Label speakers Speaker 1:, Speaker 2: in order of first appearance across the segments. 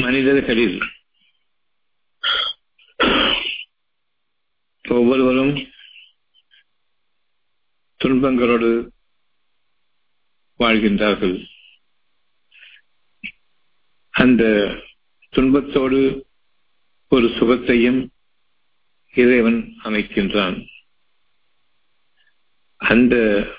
Speaker 1: மனிதர்களில் ஒவ்வொருவரும் துன்பங்களோடு வாழ்கின்றார்கள் அந்த துன்பத்தோடு ஒரு சுகத்தையும் இறைவன் அமைக்கின்றான் அந்த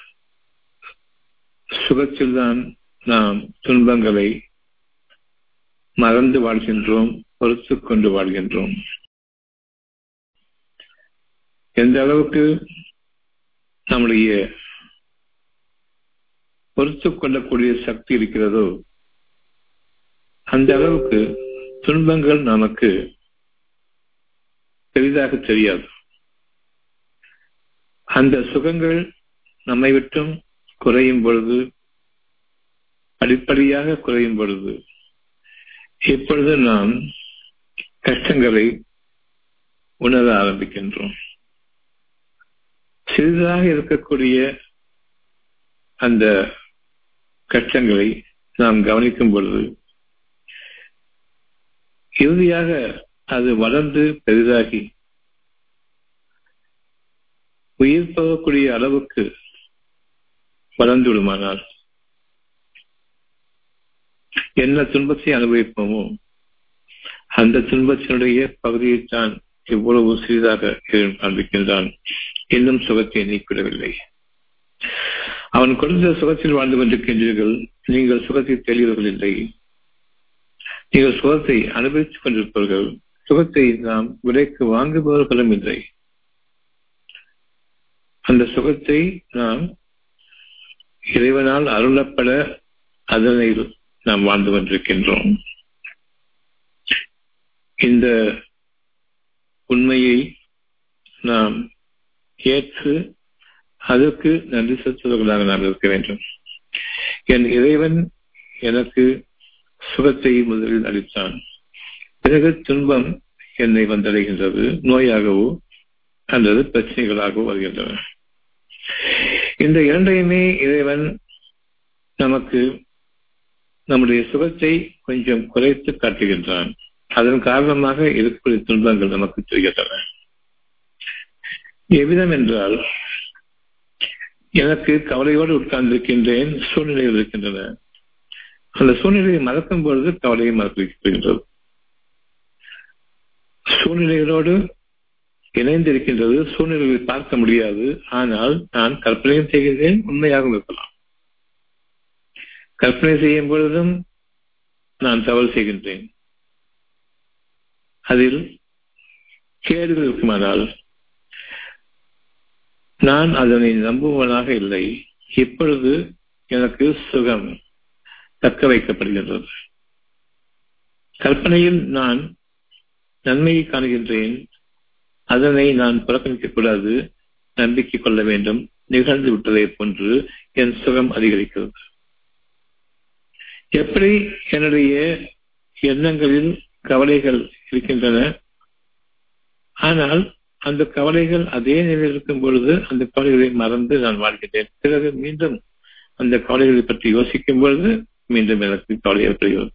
Speaker 1: சுகத்தில்தான் நாம் துன்பங்களை மறந்து வாழ்கின்றோம் பொறுத்து கொண்டு வாழ்கின்றோம் எந்த அளவுக்கு நம்முடைய பொறுத்து கொள்ளக்கூடிய சக்தி இருக்கிறதோ அந்த அளவுக்கு துன்பங்கள் நமக்கு பெரிதாக தெரியாது அந்த சுகங்கள் நம்மை விட்டும் குறையும் பொழுது படிப்படியாக குறையும் பொழுது இப்பொழுது நாம் கஷ்டங்களை உணர ஆரம்பிக்கின்றோம் சிறிதாக இருக்கக்கூடிய அந்த கஷ்டங்களை நாம் கவனிக்கும் பொழுது இறுதியாக அது வளர்ந்து பெரிதாகி உயிர் போகக்கூடிய அளவுக்கு வளர்ந்து விடுமானால் என்ன துன்பத்தை அனுபவிப்போமோ அந்த துன்பத்தினுடைய பகுதியைத்தான் எவ்வளவு சிறிதாக காண்பிக்கின்றான் இன்னும் சுகத்தை நீக்கிவிடவில்லை அவன் கொடுத்த சுகத்தில் வாழ்ந்து கொண்டிருக்கின்றீர்கள் நீங்கள் சுகத்தை தெளிவர்கள் இல்லை நீங்கள் சுகத்தை அனுபவித்துக் கொண்டிருப்பவர்கள் சுகத்தை நாம் விலைக்கு வாங்குபவர்களும் இல்லை அந்த சுகத்தை நாம் இறைவனால் அருளப்பட அதனை நாம் வாழ்ந்து கொண்டிருக்கின்றோம் இந்த உண்மையை நாம் ஏற்று அதற்கு நன்றி செலுத்துவர்களாக நாம் இருக்க வேண்டும் என் இறைவன் எனக்கு சுகத்தை முதலில் அளித்தான் பிறகு துன்பம் என்னை வந்தடைகின்றது நோயாகவோ அல்லது பிரச்சனைகளாகவோ வருகின்றன இந்த இரண்டையுமே இறைவன் நமக்கு நம்முடைய சுகத்தை கொஞ்சம் குறைத்து காட்டுகின்றான் அதன் காரணமாக இருக்கக்கூடிய துன்பங்கள் நமக்கு தெரிகின்றன எவ்விதம் என்றால் எனக்கு கவலையோடு உட்கார்ந்திருக்கின்றேன் சூழ்நிலைகள் இருக்கின்றன அந்த சூழ்நிலையை மறக்கும் பொழுது கவலையை மறக்கப்படுகின்றது சூழ்நிலைகளோடு இணைந்திருக்கின்றது சூழ்நிலைகளை பார்க்க முடியாது ஆனால் நான் கற்பனையும் செய்கின்றேன் உண்மையாகவும் இருக்கலாம் கற்பனை செய்யும் பொழுதும் நான் தவறு செய்கின்றேன் அதில் கேடுகள் இருக்குமானால் நான் அதனை நம்புவனாக இல்லை இப்பொழுது எனக்கு சுகம் தக்க வைக்கப்படுகின்றது கற்பனையில் நான் நன்மையை காணுகின்றேன் அதனை நான் புறக்கணிக்க கூடாது நம்பிக்கை கொள்ள வேண்டும் நிகழ்ந்து விட்டதை போன்று என் சுகம் அதிகரிக்கிறது எப்படி என்னுடைய எண்ணங்களில் கவலைகள் இருக்கின்றன ஆனால் அந்த கவலைகள் அதே நிலையில் இருக்கும் பொழுது அந்த கவலைகளை மறந்து நான் வாழ்கின்றேன் பிறகு மீண்டும் அந்த கவலைகளை பற்றி யோசிக்கும் பொழுது மீண்டும் எனக்கு கவலை ஏற்படுகிறது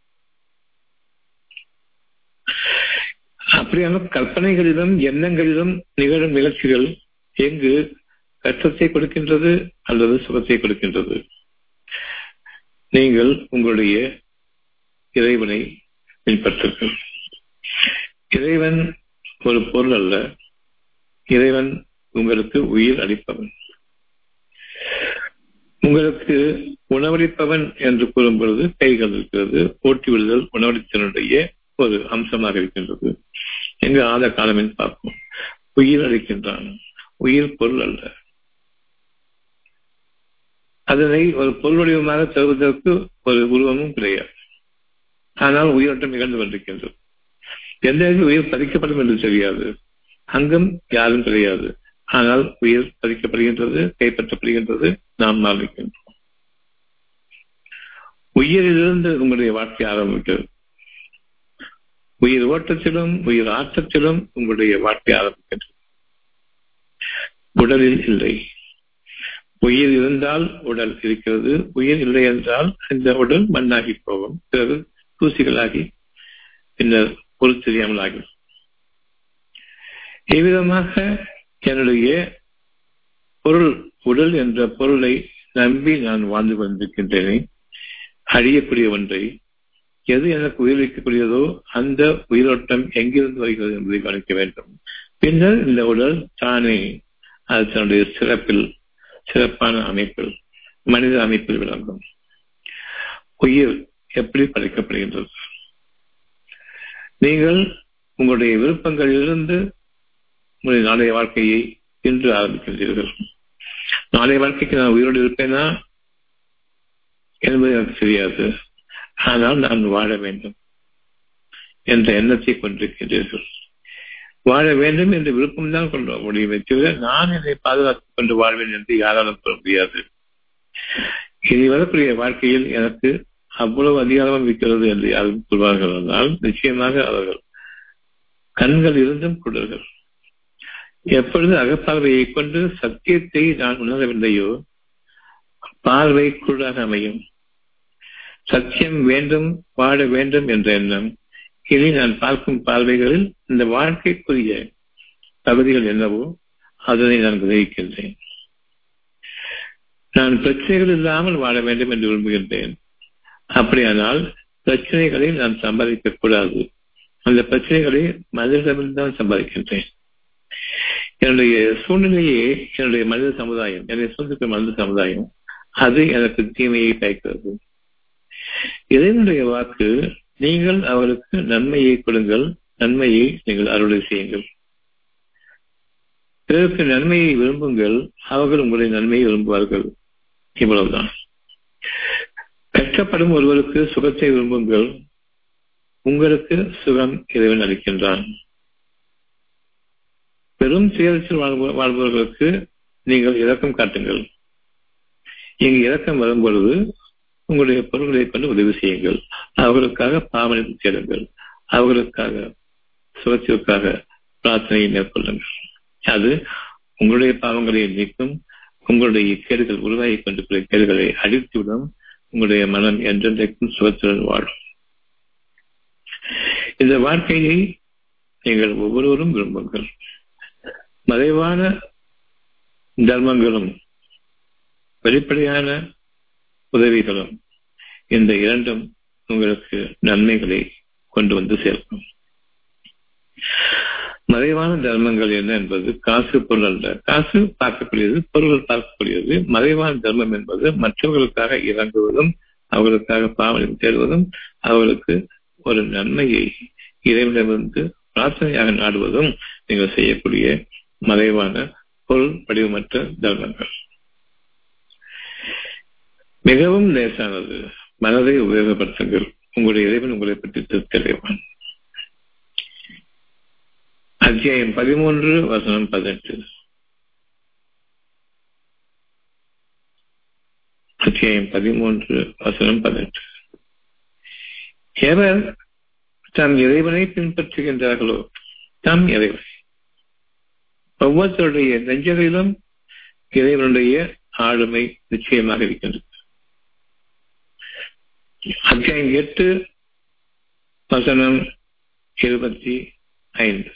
Speaker 1: அப்படியான கற்பனைகளிலும் எண்ணங்களிலும் நிகழும் நிகழ்ச்சிகள் எங்கு கஷ்டத்தை கொடுக்கின்றது அல்லது சுகத்தை கொடுக்கின்றது நீங்கள் உங்களுடைய இறைவனை பின்பற்றுங்கள் இறைவன் ஒரு பொருள் அல்ல இறைவன் உங்களுக்கு உயிர் அளிப்பவன் உங்களுக்கு உணவளிப்பவன் என்று கூறும் பொழுது கைகள் இருக்கிறது போட்டி விடுதல் உணவளித்தனுடைய ஒரு அம்சமாக இருக்கின்றது எங்கு ஆத காலமின் பார்ப்போம் உயிர் அளிக்கின்றான் உயிர் பொருள் அல்ல அதனை ஒரு பொருள் வடிவமாக தருவதற்கு ஒரு உருவமும் கிடையாது ஆனால் உயிரோட்டம் நிகழ்ந்து கொண்டிருக்கின்றது எந்த உயிர் பதிக்கப்படும் என்று தெரியாது அங்கும் யாரும் கிடையாது ஆனால் உயிர் பதிக்கப்படுகின்றது கைப்பற்றப்படுகின்றது நாம் நாளிக்கின்றோம் உயிரிலிருந்து உங்களுடைய வாழ்க்கை ஆரம்பிக்கிறது உயிர் ஓட்டத்திலும் உயிர் ஆட்டத்திலும் உங்களுடைய வாழ்க்கை ஆரம்பிக்கின்றது உடலில் இல்லை உயிர் இருந்தால் உடல் இருக்கிறது உயிர் இல்லை என்றால் இந்த உடல் மண்ணாகி போகும் பிறகு தூசிகளாகி பின்னர் பொருள் தெரியாமல் ஆகும் இவ்விதமாக என்னுடைய பொருள் உடல் என்ற பொருளை நம்பி நான் வாழ்ந்து கொண்டிருக்கின்றேனே அழியக்கூடிய ஒன்றை எது எனக்கு உயிரிழக்கக்கூடியதோ அந்த உயிரோட்டம் எங்கிருந்து வருகிறது என்பதை கவனிக்க வேண்டும் பின்னர் இந்த உடல் தானே அது தன்னுடைய சிறப்பில் சிறப்பான அமைப்பில் மனித அமைப்பில் விளங்கும் உயிர் எப்படி படைக்கப்படுகின்றது நீங்கள் உங்களுடைய விருப்பங்களிலிருந்து உங்களுடைய நாளைய வாழ்க்கையை இன்று ஆரம்பிக்கின்றீர்கள் நாளைய வாழ்க்கைக்கு நான் உயிரோடு இருப்பேனா என்பது எனக்கு தெரியாது ஆனால் நான் வாழ வேண்டும் என்ற எண்ணத்தை கொண்டிருக்கின்றீர்கள் வாழ வேண்டும் என்ற விருப்பம் தான் கொண்டு முடியுமே தவிர நான் என்னை பாதுகாத்துக் கொண்டு வாழ்வேன் என்று யாராலும் சொல்ல முடியாது இனி வரக்கூடிய வாழ்க்கையில் எனக்கு அவ்வளவு அதிகாரம் இருக்கிறது என்று யாரும் சொல்வார்கள் என்றால் நிச்சயமாக அவர்கள் கண்கள் இருந்தும் கொள்வார்கள் எப்பொழுது அகப்பார்வையை கொண்டு சத்தியத்தை நான் உணரவில்லையோ பார்வை குழுதாக அமையும் சத்தியம் வேண்டும் வாழ வேண்டும் என்ற எண்ணம் இனி நான் பார்க்கும் பார்வைகளில் இந்த வாழ்க்கைக்குரிய பகுதிகள் என்னவோ அதனை நான் கிரகிக்கின்றேன் நான் பிரச்சனைகள் இல்லாமல் வாழ வேண்டும் என்று விரும்புகின்றேன் அப்படியானால் பிரச்சனைகளை நான் சம்பாதிக்க கூடாது அந்த பிரச்சனைகளை மனிதனிடமிருந்து தான் சம்பாதிக்கின்றேன் என்னுடைய சூழ்நிலையே என்னுடைய மனித சமுதாயம் என்னை சொந்த மனித சமுதாயம் அது எனக்கு தீமையை பயக்கிறது இதனுடைய வாக்கு நீங்கள் அவருக்கு நன்மையை கொடுங்கள் நன்மையை நீங்கள் அருளை செய்யுங்கள் பிறருக்கு நன்மையை விரும்புங்கள் அவர்கள் உங்களுடைய நன்மையை விரும்புவார்கள் இவ்வளவுதான் கஷ்டப்படும் ஒருவருக்கு சுகத்தை விரும்புங்கள் உங்களுக்கு சுகம் இறைவன் அளிக்கின்றான் பெரும் துயரத்தில் வாழ்பவர்களுக்கு நீங்கள் இரக்கம் காட்டுங்கள் இங்கு இரக்கம் வரும்பொழுது உங்களுடைய பொருள்களை கொண்டு உதவி செய்யுங்கள் அவர்களுக்காக பாவனை தேடுங்கள் அவர்களுக்காக சுகத்திற்காக பிரார்த்தனையை மேற்கொள்ளுங்கள் அது உங்களுடைய பாவங்களை நீக்கும் உங்களுடைய கேடுகள் உருவாகி கொண்டிருக்கிற கேடுகளை அழித்துவிடும் உங்களுடைய மனம் என்றென்றைக்கும் சுகத்துடன் வாழும் இந்த வாழ்க்கையை நீங்கள் ஒவ்வொருவரும் விரும்புங்கள் மறைவான தர்மங்களும் வெளிப்படையான உதவிகளும் இந்த இரண்டும் உங்களுக்கு நன்மைகளை கொண்டு வந்து சேர்க்கும் மறைவான தர்மங்கள் என்ன என்பது காசு பொருள் அல்ல காசு பார்க்கக்கூடியது பொருள்கள் பார்க்கக்கூடியது மறைவான தர்மம் என்பது மற்றவர்களுக்காக இறங்குவதும் அவர்களுக்காக பாவனையும் தேடுவதும் அவர்களுக்கு ஒரு நன்மையை இறைவனிடமிருந்து பிரார்த்தனையாக நாடுவதும் நீங்கள் செய்யக்கூடிய மறைவான பொருள் வடிவமற்ற தர்மங்கள் மிகவும் லேசானது மனதை உபயோகப்படுத்துங்கள் உங்களுடைய இறைவன் உங்களை பற்றி திருத்தலைவான் அத்தியாயம் பதிமூன்று வசனம் பதினெட்டு அத்தியாயம் பதிமூன்று வசனம் பதினெட்டு எவர் தம் இறைவனை பின்பற்றுகின்றார்களோ தம் இறைவனை ஒவ்வொருத்தருடைய நெஞ்சங்களிலும் இறைவனுடைய ஆளுமை நிச்சயமாக இருக்கின்றது அத்தியாயம் எட்டு வசனம் இருபத்தி ஐந்து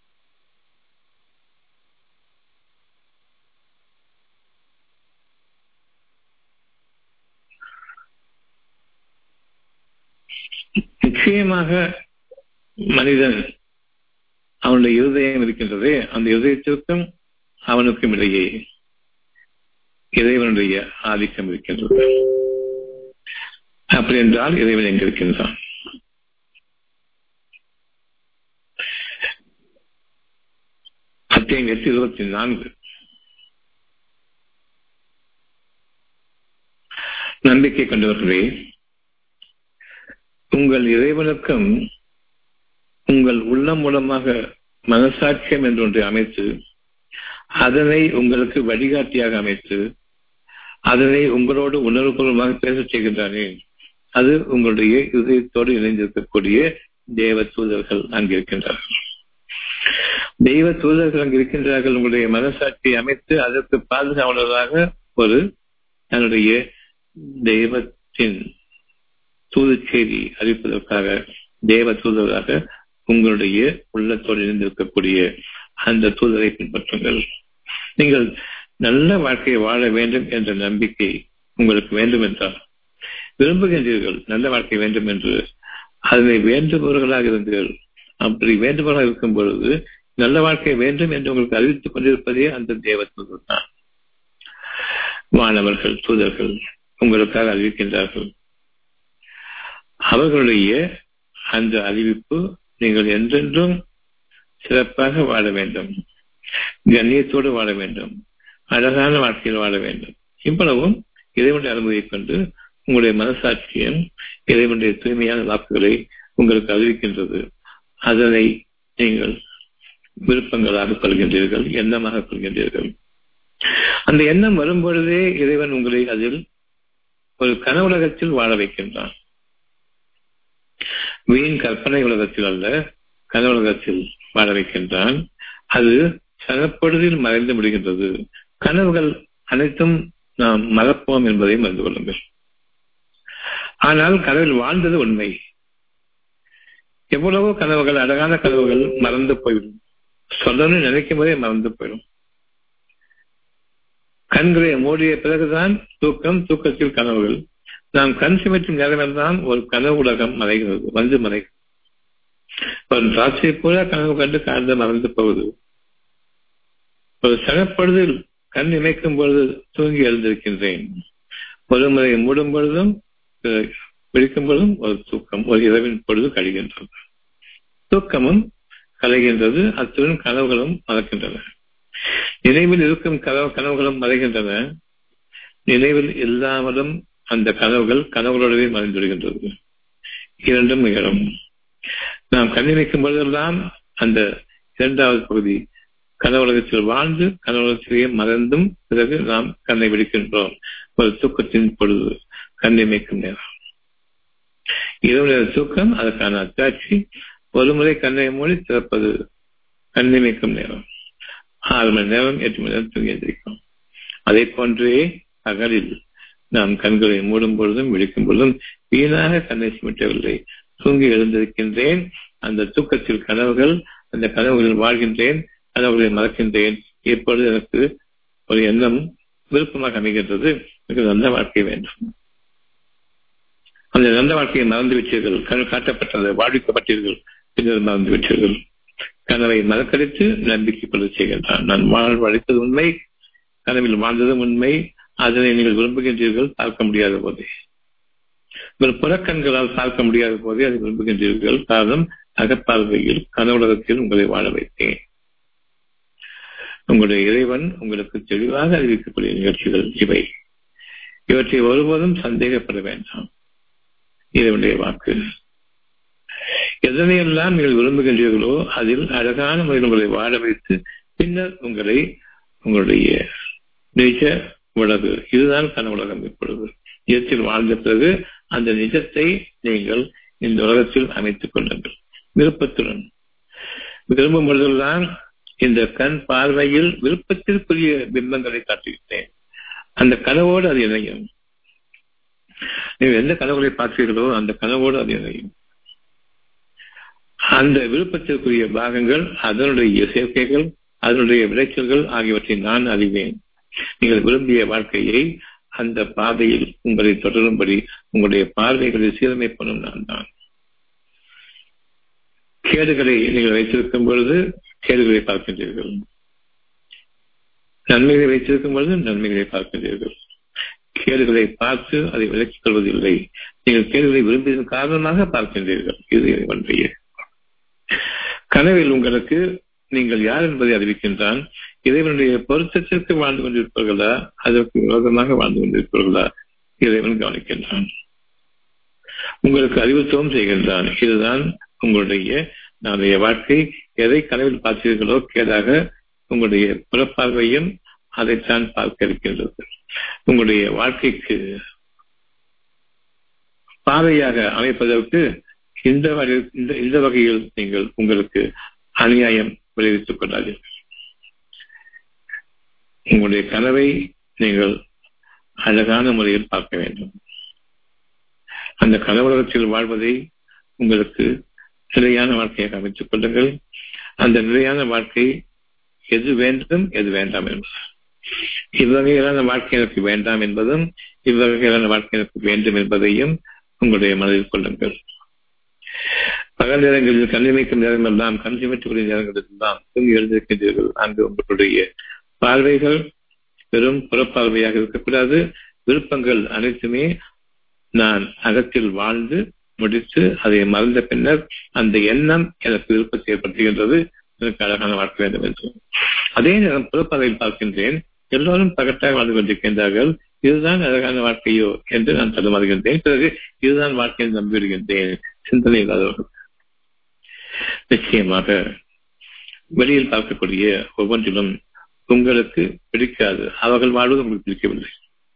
Speaker 1: நிச்சயமாக மனிதன் அவனுடைய இருதயம் இருக்கின்றதே அந்த இருதயத்திற்கும் அவனுக்கும் இடையே இறைவனுடைய ஆதிக்கம் இருக்கின்றது அப்படி என்றால் இறைவன் எங்க இருக்கின்றான் அத்தியம் எட்டு இருபத்தி நான்கு நம்பிக்கை கொண்டவர்களே உங்கள் இறைவனுக்கும் உங்கள் உள்ளம் மூலமாக மனசாட்சியம் என்று ஒன்றை அமைத்து அதனை உங்களுக்கு வழிகாட்டியாக அமைத்து அதனை உங்களோடு உணர்வுபூர்வமாக பேசச் செய்கின்றானே அது உங்களுடைய இதயத்தோடு இணைந்திருக்கக்கூடிய தேவ தூதர்கள் அங்கு இருக்கின்றார்கள் தெய்வ தூதர்கள் அங்கு இருக்கின்றார்கள் உங்களுடைய மனசாட்சியை அமைத்து அதற்கு பாதுகாவலராக ஒரு தன்னுடைய தெய்வத்தின் தூது செய்தி அறிவிப்பதற்காக தேவ தூதராக உங்களுடைய உள்ளத்தோடு இருந்திருக்கக்கூடிய அந்த தூதரை பின்பற்றுங்கள் நீங்கள் நல்ல வாழ்க்கையை வாழ வேண்டும் என்ற நம்பிக்கை உங்களுக்கு வேண்டும் என்றால் விரும்புகின்றீர்கள் நல்ல வாழ்க்கை வேண்டும் என்று அதனை வேண்டுபவர்களாக இருந்தீர்கள் அப்படி வேண்டுபவர்களாக இருக்கும் பொழுது நல்ல வாழ்க்கை வேண்டும் என்று உங்களுக்கு அறிவித்துக் கொண்டிருப்பதே அந்த தேவ தூதர் தான் மாணவர்கள் தூதர்கள் உங்களுக்காக அறிவிக்கின்றார்கள் அவர்களுடைய அந்த அறிவிப்பு நீங்கள் என்றென்றும் சிறப்பாக வாழ வேண்டும் கண்ணியத்தோடு வாழ வேண்டும் அழகான வாழ்க்கையில் வாழ வேண்டும் இவ்வளவும் இறைவனுடைய அனுமதியை கொண்டு உங்களுடைய மனசாட்சியம் இறைவனுடைய தூய்மையான வாக்குகளை உங்களுக்கு அறிவிக்கின்றது அதனை நீங்கள் விருப்பங்களாக கொள்கின்றீர்கள் எண்ணமாக கொள்கின்றீர்கள் அந்த எண்ணம் வரும்பொழுதே இறைவன் உங்களை அதில் ஒரு கனவுலகத்தில் வாழ வைக்கின்றான் வீண் கற்பனை உலகத்தில் அல்ல கனவுலகத்தில் வாழ வைக்கின்றான் அது சனப்பொழுதில் மறைந்து விடுகின்றது கனவுகள் அனைத்தும் நாம் மறப்போம் என்பதை மறந்து கொள்ளுங்கள் ஆனால் கனவில் வாழ்ந்தது உண்மை எவ்வளவோ கனவுகள் அழகான கனவுகள் மறந்து போய்விடும் சொல்லணும்னு நினைக்கும் போதே மறந்து போயிடும் கண்களை மூடிய பிறகுதான் தூக்கம் தூக்கத்தில் கனவுகள் நாம் கண் சிமிட்டும் நேரமெல்லாம் ஒரு கனவு உலகம் மறைகிறது வந்து மறைகிறது ஒரு ராசியை கூட கனவு கண்டு காண்ந்து மறந்து போவது ஒரு சனப்பொழுதில் கண் இமைக்கும் பொழுது தூங்கி எழுந்திருக்கின்றேன் ஒரு முறை மூடும் பொழுதும் விழிக்கும் பொழுதும் ஒரு தூக்கம் ஒரு இரவின் பொழுது கழிகின்றது தூக்கமும் கலைகின்றது அத்துடன் கனவுகளும் மறக்கின்றன நினைவில் இருக்கும் கனவு கனவுகளும் மறைகின்றன நினைவில் இல்லாமலும் அந்த கனவுகள் கனவுகளோடவே மறைந்துவிடுகின்றது இரண்டும் நிகழும் நாம் கண்ணிமைக்கும் பொழுதெல்லாம் அந்த இரண்டாவது பகுதி கனவுலகத்தில் வாழ்ந்து கனவுலகத்திலேயே மறந்தும் பிறகு நாம் கண்ணை விடுக்கின்றோம் ஒரு தூக்கத்தின் பொழுது கண்ணிமைக்கும் நேரம் இரவு நேர தூக்கம் அதற்கான அத்தாட்சி ஒரு முறை கண்ணை மூடி திறப்பது கண்ணிமைக்கும் நேரம் ஆறு மணி நேரம் எட்டு மணி நேரம் தூங்கி எந்திரிக்கும் அதே போன்றே பகலில் நாம் கண்களை மூடும் பொழுதும் விழிக்கும் பொழுதும் வீணாக கண்ணை சிமிட்டவில்லை தூங்கி எழுந்திருக்கின்றேன் அந்த தூக்கத்தில் கனவுகள் அந்த கனவுகளில் வாழ்கின்றேன் கனவுகளை மறக்கின்றேன் இப்பொழுது எனக்கு ஒரு எண்ணம் விருப்பமாக அமைகின்றது எனக்கு நல்ல வாழ்க்கை வேண்டும் அந்த நல்ல வாழ்க்கையை மறந்து விட்டீர்கள் கனவு காட்டப்பட்டது வாழ்விக்கப்பட்டீர்கள் பின்னர் மறந்து விட்டீர்கள் கனவை மறக்கடித்து நம்பிக்கை கொள்ள செய்கின்றான் நான் வாழ்வழைத்தது உண்மை கனவில் வாழ்ந்ததும் உண்மை அதனை நீங்கள் விரும்புகின்றீர்கள் பார்க்க முடியாத போதே உங்கள் புறக்கண்களால் பார்க்க முடியாத போதே அதை விரும்புகின்றீர்கள் காரணம் அகப்பார்வையில் கனவுலகத்தில் உங்களை வாழ வைத்தேன் உங்களுடைய இறைவன் உங்களுக்கு தெளிவாக அறிவிக்கக்கூடிய நிகழ்ச்சிகள் இவை இவற்றை ஒருபோதும் சந்தேகப்பட வேண்டாம் இறைவனுடைய வாக்கு எதனையெல்லாம் நீங்கள் விரும்புகின்றீர்களோ அதில் அழகான முறையில் உங்களை வாழ வைத்து பின்னர் உங்களை உங்களுடைய நிஜ உலகு இதுதான் கனவுலகம் இப்பொழுது நிஜத்தில் வாழ்ந்த பிறகு அந்த நிஜத்தை நீங்கள் இந்த உலகத்தில் அமைத்துக் கொள்ளுங்கள் விருப்பத்துடன் விரும்பும் பொழுதெல்லாம் இந்த கண் பார்வையில் விருப்பத்திற்குரிய பிம்பங்களை காட்டுகிறேன் அந்த கனவோடு அது இணையும் நீங்கள் எந்த கனவுகளை பார்த்தீர்களோ அந்த கனவோடு அது இணையும் அந்த விருப்பத்திற்குரிய பாகங்கள் அதனுடைய சேர்க்கைகள் அதனுடைய விளைச்சல்கள் ஆகியவற்றை நான் அறிவேன் நீங்கள் விரும்பிய வாழ்க்கையை அந்த பாதையில் உங்களை தொடரும்படி உங்களுடைய பார்வைகளை சீரமைப்பனும் நான் தான் கேடுகளை நீங்கள் வைத்திருக்கும் பொழுது கேடுகளை பார்க்கின்றீர்கள் நன்மைகளை வைத்திருக்கும் பொழுது நன்மைகளை பார்க்கின்றீர்கள் கேடுகளை பார்த்து அதை விலக்கிக் கொள்வதில்லை நீங்கள் கேடுகளை விரும்பியதன் காரணமாக பார்க்கின்றீர்கள் இது ஒன்றைய கனவில் உங்களுக்கு நீங்கள் யார் என்பதை அறிவிக்கின்றான் இறைவனுடைய பொருத்தத்திற்கு வாழ்ந்து கொண்டிருப்பவர்களா அதற்கு விரோதமாக வாழ்ந்து கொண்டிருப்பவர்களா இறைவன் கவனிக்கின்றான் உங்களுக்கு அறிவுத்துவம் செய்கின்றான் இதுதான் உங்களுடைய நாளைய வாழ்க்கை எதை கனவில் பார்த்தீர்களோ கேடாக உங்களுடைய புறப்பார்வையும் அதைத்தான் பார்க்க இருக்கின்றது உங்களுடைய வாழ்க்கைக்கு பாதையாக அமைப்பதற்கு இந்த இந்த வகையில் நீங்கள் உங்களுக்கு அநியாயம் விளைவித்துக் கொள்ளாதீர்கள் உங்களுடைய கனவை நீங்கள் அழகான முறையில் பார்க்க வேண்டும் அந்த கனவுலகத்தில் வாழ்வதை உங்களுக்கு நிலையான வாழ்க்கையாக அமைத்துக் கொள்ளுங்கள் அந்த நிலையான வாழ்க்கை எது வேண்டும் எது வேண்டாம் என்பது இவ்வகையிலான வாழ்க்கை எனக்கு வேண்டாம் என்பதும் இவ்வகையிலான வாழ்க்கை எனக்கு வேண்டும் என்பதையும் உங்களுடைய மனதில் கொள்ளுங்கள் பகல் நேரங்களில் கண்ணி வைக்கும் நேரங்கள் எல்லாம் கண் சிமிட்டக்கூடிய நேரங்களில் எல்லாம் தூங்கி எழுந்திருக்கின்றீர்கள் அங்கு உங்களுடைய பார்வைகள் வெறும் புறப்பார்வையாக இருக்கக்கூடாது விருப்பங்கள் அனைத்துமே நான் அகத்தில் வாழ்ந்து முடித்து அதை மறந்த பின்னர் அந்த எண்ணம் எனக்கு விருப்பத்தை ஏற்படுத்துகின்றது எனக்கு அழகான வாழ்க்கை வேண்டும் என்று அதே நேரம் புறப்பார்வையில் பார்க்கின்றேன் எல்லோரும் பகட்டாக வாழ்ந்து கொண்டிருக்கின்றார்கள் இதுதான் அழகான வாழ்க்கையோ என்று நான் தடுமாறுகின்றேன் பிறகு இதுதான் வாழ்க்கை என்று நம்பிவிடுகின்றேன் சிந்தனை இல்லாதவர்கள் நிச்சயமாக வெளியில் பார்க்கக்கூடிய ஒவ்வொன்றிலும் உங்களுக்கு பிடிக்காது அவர்கள் வாழ்வது உங்களுக்கு பிடிக்கவில்லை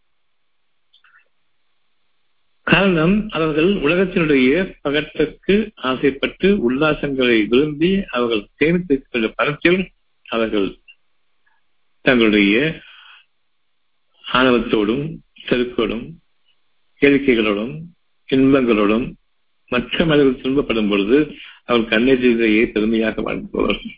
Speaker 1: காரணம் அவர்கள் உலகத்தினுடைய பகற்றுக்கு ஆசைப்பட்டு உல்லாசங்களை விரும்பி அவர்கள் சேமித்திருக்கின்ற பணத்தில் அவர்கள் தங்களுடைய ஆணவத்தோடும் செருக்கோடும் கேளிக்கைகளோடும் இன்பங்களோடும் மற்ற மனிதர்கள் துன்பப்படும் பொழுது அவர்கள் கண்ணெதிரையே பெருமையாக வாழ்ந்துபவர்கள்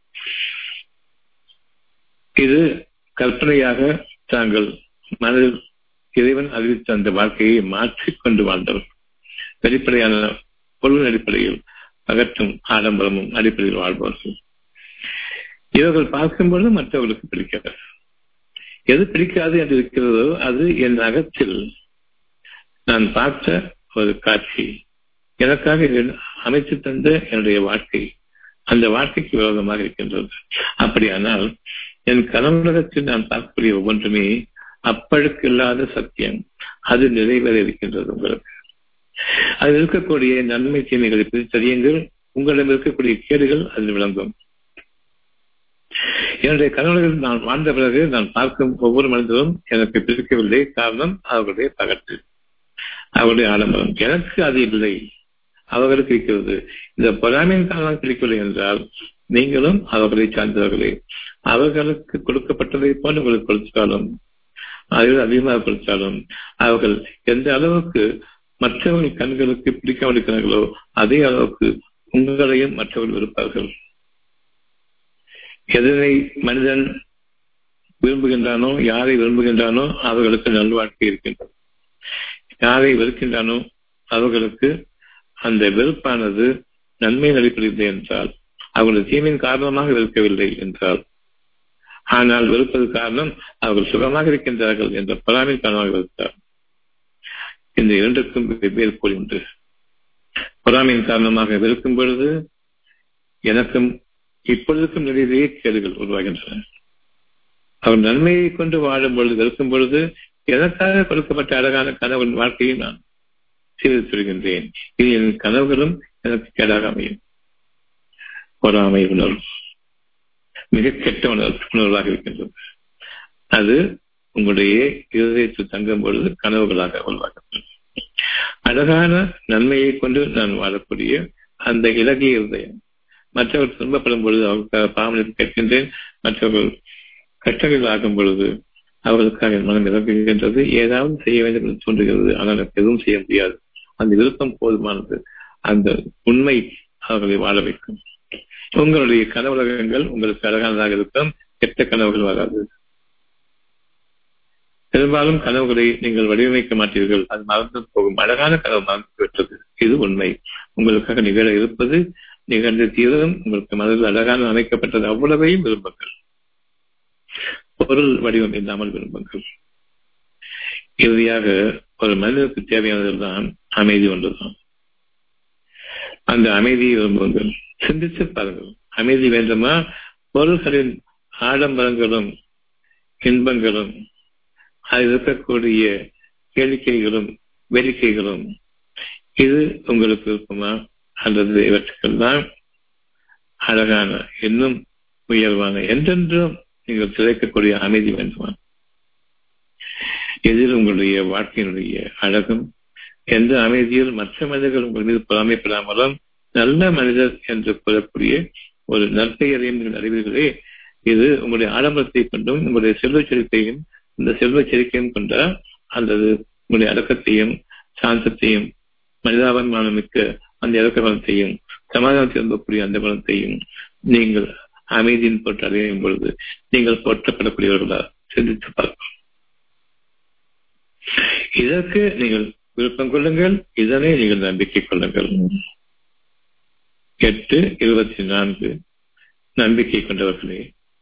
Speaker 1: இது கற்பனையாக தாங்கள் மனதில் இறைவன் அறிவித்த அந்த வாழ்க்கையை மாற்றிக்கொண்டு வாழ்ந்தவர் வெளிப்படையான பொருள் அடிப்படையில் அகற்றும் ஆடம்பரமும் அடிப்படையில் வாழ்பவர்கள் இவர்கள் பார்க்கும்பொழுது மற்றவர்களுக்கு பிடிக்காது எது பிடிக்காது என்று இருக்கிறதோ அது என் அகத்தில் நான் பார்த்த ஒரு காட்சி எனக்காக அமைத்து தந்த என்னுடைய வாழ்க்கை அந்த வாழ்க்கைக்கு விரோதமாக இருக்கின்றது அப்படியானால் என் கனவுலகத்தில் நான் பார்க்கக்கூடிய ஒவ்வொன்றுமே அப்பழுக்கு இல்லாத சத்தியம் அது நிறைவேற இருக்கின்றது உங்களுக்கு அதில் இருக்கக்கூடிய நன்மை தீமைகளை பிரித்தறியுங்கள் உங்களிடம் இருக்கக்கூடிய கேடுகள் அதில் விளங்கும் என்னுடைய கனவுகளில் நான் வாழ்ந்த பிறகு நான் பார்க்கும் ஒவ்வொரு மனிதரும் எனக்கு பிடிக்கவில்லை காரணம் அவர்களுடைய பகட்டு அவருடைய ஆடம்பரம் எனக்கு அது இல்லை அவர்களுக்கு இருக்கிறது இந்த பொறாமையின் காரணம் பிடிக்கவில்லை என்றால் நீங்களும் அவர்களை சார்ந்தவர்களே அவர்களுக்கு கொடுக்கப்பட்டதை போன்று உங்களுக்கு கொடுத்தாலும் அவர்கள் அதிகமாக கொடுத்தாலும் அவர்கள் எந்த அளவுக்கு மற்றவர்கள் கண்களுக்கு பிடிக்காமல் இருக்கிறார்களோ அதே அளவுக்கு உங்களையும் மற்றவர்கள் இருப்பார்கள் எதனை மனிதன் விரும்புகின்றானோ யாரை விரும்புகின்றானோ அவர்களுக்கு நல்வாழ்க்கை இருக்கின்றது யாரை வெறுக்கின்றானோ அவர்களுக்கு அந்த வெறுப்பானது நன்மை அடிப்படையில் என்றால் அவர்களது தீமையின் காரணமாக வெறுக்கவில்லை என்றால் ஆனால் வெறுப்பது காரணம் அவர்கள் சுகமாக இருக்கின்றார்கள் என்ற பலாமின் காரணமாக வெறுத்தார் இந்த இரண்டுக்கும் வெவ்வேறு போல் உண்டு பொறாமையின் காரணமாக வெறுக்கும் பொழுது எனக்கும் இப்பொழுதுக்கும் நிலையிலேயே கேடுகள் உருவாகின்றன அவர் நன்மையை கொண்டு வாழும் பொழுது வெறுக்கும் பொழுது எனக்காக கொடுக்கப்பட்ட அழகான கனவு வாழ்க்கையை நான் சீர்திருகின்றேன் இது என் கனவுகளும் எனக்கு கேடாக அமையும் பொறாமை உணர்வு மிக கெட்ட உணர்வு உணர்வாக இருக்கின்றது அது உங்களுடைய இருதயத்தில் தங்கும் பொழுது கனவுகளாக உருவாக்கப்படும் அழகான நன்மையை கொண்டு நான் வாழக்கூடிய அந்த இலகிய இருதயம் மற்றவர்கள் துன்பப்படும் பொழுது அவர்களுக்காக பாவனைக்கு கேட்கின்றேன் மற்றவர்கள் கட்டங்கள் ஆகும் பொழுது அவர்களுக்காக என் மனம் இறங்குகின்றது ஏதாவது செய்ய வேண்டும் என்று தோன்றுகிறது ஆனால் எனக்கு எதுவும் செய்ய முடியாது அந்த விருப்பம் போதுமானது அந்த உண்மை அவர்களை வாழ வைக்கும் உங்களுடைய கனவுலகங்கள் உங்களுக்கு அழகானதாக இருக்கும் கெட்ட கனவுகள் வராது பெரும்பாலும் கனவுகளை நீங்கள் வடிவமைக்க மாட்டீர்கள் அது மறந்து போகும் அழகான கனவு மறந்து விட்டது இது உண்மை உங்களுக்காக நிகழ இருப்பது நிகழ்ந்த தீவிரம் உங்களுக்கு மனதில் அழகான அமைக்கப்பட்டது அவ்வளவையும் விரும்புங்கள் பொருள் வடிவம் இல்லாமல் விரும்புங்கள் இறுதியாக ஒரு மனிதனுக்கு தேவையானதுதான் அமைதி ஒன்றுதான் அந்த அமைதியை விரும்புங்கள் சிந்தித்து பாருங்கள் அமைதி வேண்டுமா பொருள்களின் ஆடம்பரங்களும் இன்பங்களும் அதில் இருக்கக்கூடிய கேளிக்கைகளும் வேடிக்கைகளும் இது உங்களுக்கு விருப்பமா அல்லது இவற்றுக்கெல்லாம் அழகான இன்னும் உயர்வான என்றென்றும் நீங்கள் சிதைக்கக்கூடிய அமைதி வேண்டுமா எதில் உங்களுடைய வாழ்க்கையினுடைய அழகும் எந்த அமைதியில் மற்ற மனிதர்கள் உங்கள் மீது பொறாமைப்படாமலும் நல்ல மனிதர் என்று கூறக்கூடிய ஒரு நற்பெயரையும் நீங்கள் அறிவீர்களே இது உங்களுடைய ஆடம்பரத்தை கொண்டும் உங்களுடைய செல்வச் செழிப்பையும் இந்த செல்வச் செழிக்கையும் கொண்ட அல்லது உங்களுடைய அடக்கத்தையும் சாந்தத்தையும் மனிதாபமானமிக்க அந்த இறக்க குணத்தையும் சமாதானத்தை விரும்பக்கூடிய அந்த குணத்தையும் நீங்கள் அமைதியின் போட்டு அடையும் பொழுது நீங்கள் போற்றப்படக்கூடியவர்களா சிந்தித்து பார்க்கும் இதற்கு நீங்கள் விருப்பம் கொள்ளுங்கள் இதனை நீங்கள் நம்பிக்கை கொள்ளுங்கள் எட்டு இருபத்தி நான்கு நம்பிக்கை கொண்டவர்களே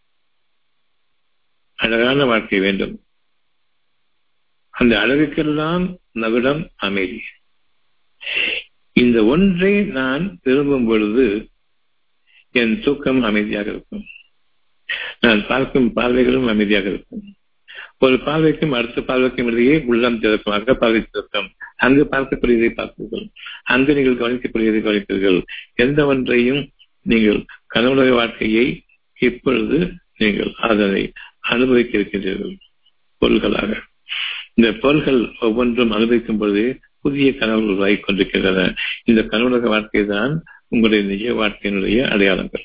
Speaker 1: அழகான வாழ்க்கை வேண்டும் அந்த அழகுக்கெல்லாம் நகுடம் அமைதி இந்த ஒன்றை நான் விரும்பும் பொழுது என் தூக்கம் அமைதியாக இருக்கும் நான் பார்க்கும் பார்வைகளும் அமைதியாக இருக்கும் ஒரு பார்வைக்கும் அடுத்த பார்வைக்கும் இடையே உள்ளம் திறக்கும் அங்க பார்வை திறக்கும் அங்கு பார்க்கக்கூடியதை பார்ப்பீர்கள் அங்கு நீங்கள் கவனிக்கக்கூடியதை கவனிப்பீர்கள் எந்த ஒன்றையும் நீங்கள் கனவுலக வாழ்க்கையை இப்பொழுது நீங்கள் அதனை அனுபவிக்க இருக்கின்றீர்கள் பொருள்களாக இந்த பொருள்கள் ஒவ்வொன்றும் அனுபவிக்கும் பொழுதே புதிய கனவுகள் உருவாகிக் கொண்டிருக்கின்றன இந்த கனவுலக வாழ்க்கை தான் உங்களுடைய நிஜ வாழ்க்கையினுடைய அடையாளங்கள்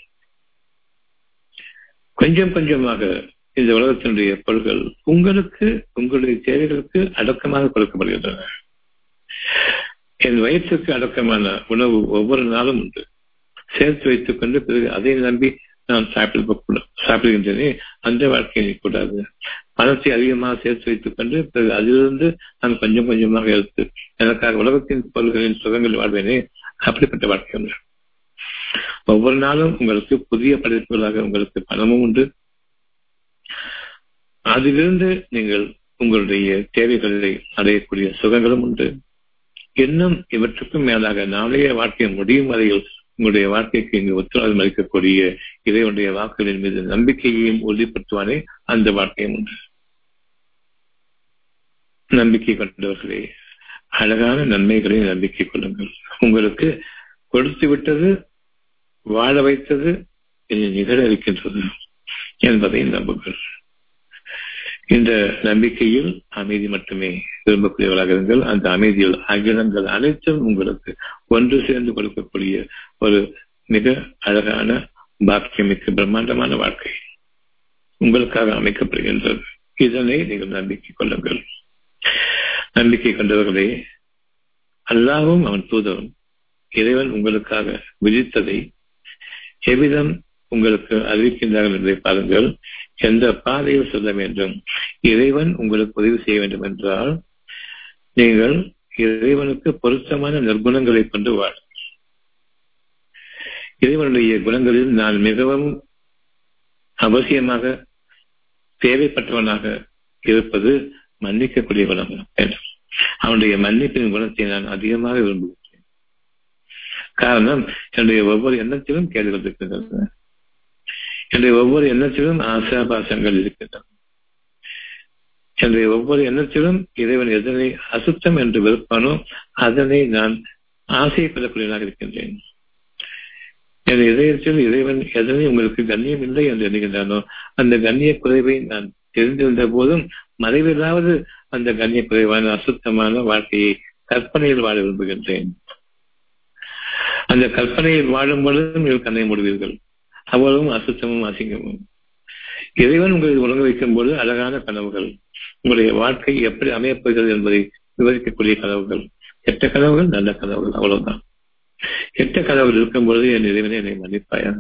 Speaker 1: கொஞ்சம் கொஞ்சமாக இந்த உலகத்தினுடைய பொருள்கள் உங்களுக்கு உங்களுடைய தேவைகளுக்கு அடக்கமாக கொடுக்கப்படுகின்றன என் வயிற்றுக்கு அடக்கமான உணவு ஒவ்வொரு நாளும் உண்டு சேர்த்து வைத்துக் கொண்டு பிறகு அதை நம்பி நான் சாப்பிட சாப்பிடுகின்றனே அந்த வாழ்க்கையை கூடாது பணத்தை அதிகமாக சேர்த்து வைத்துக் கொண்டு பிறகு அதிலிருந்து நான் கொஞ்சம் கொஞ்சமாக எடுத்து எனக்காக உலகத்தின் பொருள்களின் சுகங்கள் வாழ்வேனே அப்படிப்பட்ட வாழ்க்கை உண்டு ஒவ்வொரு நாளும் உங்களுக்கு புதிய படைப்புகளாக உங்களுக்கு பணமும் உண்டு அதிலிருந்து நீங்கள் உங்களுடைய தேவைகளை அடையக்கூடிய சுகங்களும் உண்டு இன்னும் இவற்றுக்கும் மேலாக நாளைய வாழ்க்கை முடியும் வரையில் உங்களுடைய வாழ்க்கைக்கு இங்கு உத்தரவாதம் அளிக்கக்கூடிய இதையுடைய வாக்குகளின் மீது நம்பிக்கையையும் உறுதிப்படுத்துவானே அந்த வாழ்க்கையும் உண்டு நம்பிக்கை கொண்டவர்களே அழகான நன்மைகளை நம்பிக்கை கொள்ளுங்கள் உங்களுக்கு கொடுத்து விட்டது வாழ வைத்தது இனி நிகழ இருக்கின்றது என்பதை நம்புங்கள் இந்த நம்பிக்கையில் அமைதி மட்டுமே விரும்பக்கூடியவர்களாக இருங்கள் அந்த அமைதியில் அகிலங்கள் அனைத்தும் உங்களுக்கு ஒன்று சேர்ந்து கொடுக்கக்கூடிய ஒரு மிக அழகான பாக்கியமிக்க பிரம்மாண்டமான வாழ்க்கை உங்களுக்காக அமைக்கப்படுகின்றது இதனை நீங்கள் நம்பிக்கை கொள்ளுங்கள் நம்பிக்கை கொண்டவர்களே அல்லாவும் அவன் தூதரும் இறைவன் உங்களுக்காக விதித்ததை எவ்விதம் உங்களுக்கு அறிவிக்கின்றார்கள் என்பதை பாருங்கள் எந்த பாதையில் சொல்ல வேண்டும் இறைவன் உங்களுக்கு உதவி செய்ய வேண்டும் என்றால் நீங்கள் இறைவனுக்கு பொருத்தமான நற்குணங்களை கொண்டு வாழ் இறைவனுடைய குணங்களில் நான் மிகவும் அவசியமாக தேவைப்பட்டவனாக இருப்பது மன்னிக்கக்கூடிய குணம் வேண்டும் அவனுடைய மன்னிப்பின் குணத்தை நான் அதிகமாக விரும்புகிறேன் காரணம் என்னுடைய ஒவ்வொரு எண்ணத்திலும் கேள்விகள் இருக்கின்றன என்னுடைய ஒவ்வொரு எண்ணத்திலும் ஆசாபாசங்கள் இருக்கின்றன என்னுடைய ஒவ்வொரு எண்ணத்திலும் இறைவன் எதனை அசுத்தம் என்று வெறுப்பானோ அதனை நான் ஆசைப்படக்கூடியவனாக இருக்கின்றேன் என் இதயத்தில் இறைவன் எதனை உங்களுக்கு கண்ணியம் இல்லை என்று எண்ணுகின்றானோ அந்த கண்ணிய குறைவை நான் தெரிந்திருந்த போதும் மறைவிலாவது அந்த கண்ணிய குறைவான அசுத்தமான வாழ்க்கையை கற்பனையில் வாழ விரும்புகின்றேன் அந்த கற்பனையில் வாழும் பொழுதும் நீங்கள் கண்ணை மூடுவீர்கள் அவ்வளவும் அசுத்தமும் அசிங்கமும் இறைவன் உங்களை உணங்க வைக்கும் போது அழகான கனவுகள் உங்களுடைய வாழ்க்கை எப்படி அமையப்போகிறது என்பதை விவரிக்கக்கூடிய கனவுகள் கெட்ட கனவுகள் நல்ல கனவுகள் அவ்வளவுதான் கெட்ட கனவுகள் இருக்கும் பொழுது என் இறைவனை என்னை மன்னிப்பாயாக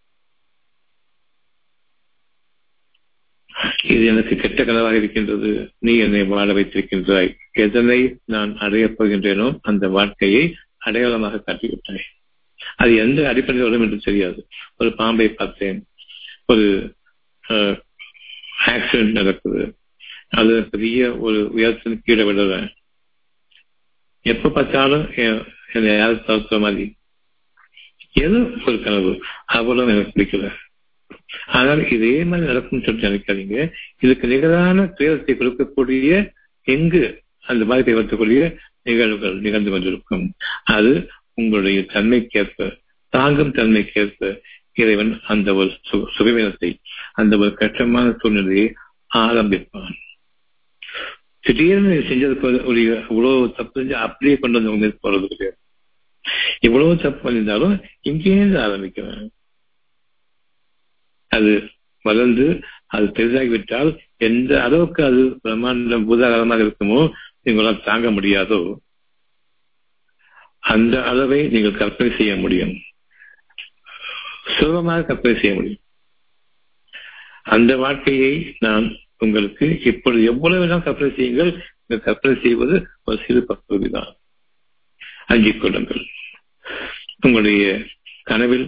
Speaker 1: இது எனக்கு கெட்ட கனவாக இருக்கின்றது நீ என்னை வாழ வைத்திருக்கின்றாய் எதனை நான் அடையப் போகின்றேனோ அந்த வாழ்க்கையை அடையாளமாக காட்டிவிட்டாய் அது எந்த அடிப்படையில் வரும் என்று தெரியாது ஒரு பாம்பை பார்த்தேன் ஒரு ஆக்சிடென்ட் நடக்குது அது பெரிய ஒரு உயரத்தின் கீழே விடுறேன் எப்ப பார்த்தாலும் என்னை யாரும் தவிர்க்கிற மாதிரி ஏதோ ஒரு கனவு அவ்வளவு எனக்கு பிடிக்கல ஆனால் இதே மாதிரி நடக்கும் சொல்லிட்டு நினைக்காதீங்க இதுக்கு நிகரான துயரத்தை கொடுக்கக்கூடிய எங்கு அந்த பாதிப்பை வருத்தக்கூடிய நிகழ்வுகள் நிகழ்ந்து கொண்டிருக்கும் அது உங்களுடைய தன்மைக்கேற்ப தாங்கும் தன்மைக்கேற்ப இறைவன் அந்த ஒரு சுகவீனத்தை அந்த ஒரு கஷ்டமான சூழ்நிலையை ஆரம்பிப்பான் திடீர்னு செஞ்சது ஒரு இவ்வளவு தப்பு செஞ்சு அப்படியே கொண்டு வந்து உங்க போறது கிடையாது இவ்வளவு தப்பு பண்ணியிருந்தாலும் இங்கேயிருந்து ஆரம்பிக்கிறேன் அது வளர்ந்து அது பெரிதாகிவிட்டால் எந்த அளவுக்கு அது பிரம்மாண்டம் பூதாகரமாக இருக்குமோ உங்களால் தாங்க முடியாதோ அந்த அளவை நீங்கள் கற்பனை செய்ய முடியும் சுலபமாக கற்பனை செய்ய முடியும் அந்த வாழ்க்கையை நான் உங்களுக்கு இப்பொழுது எவ்வளவு வேணால் கற்பனை செய்யுங்கள் இந்த கற்பனை செய்வது ஒரு சிறு பகுதிதான் அஞ்சிக் கொள்ளுங்கள் உங்களுடைய கனவில்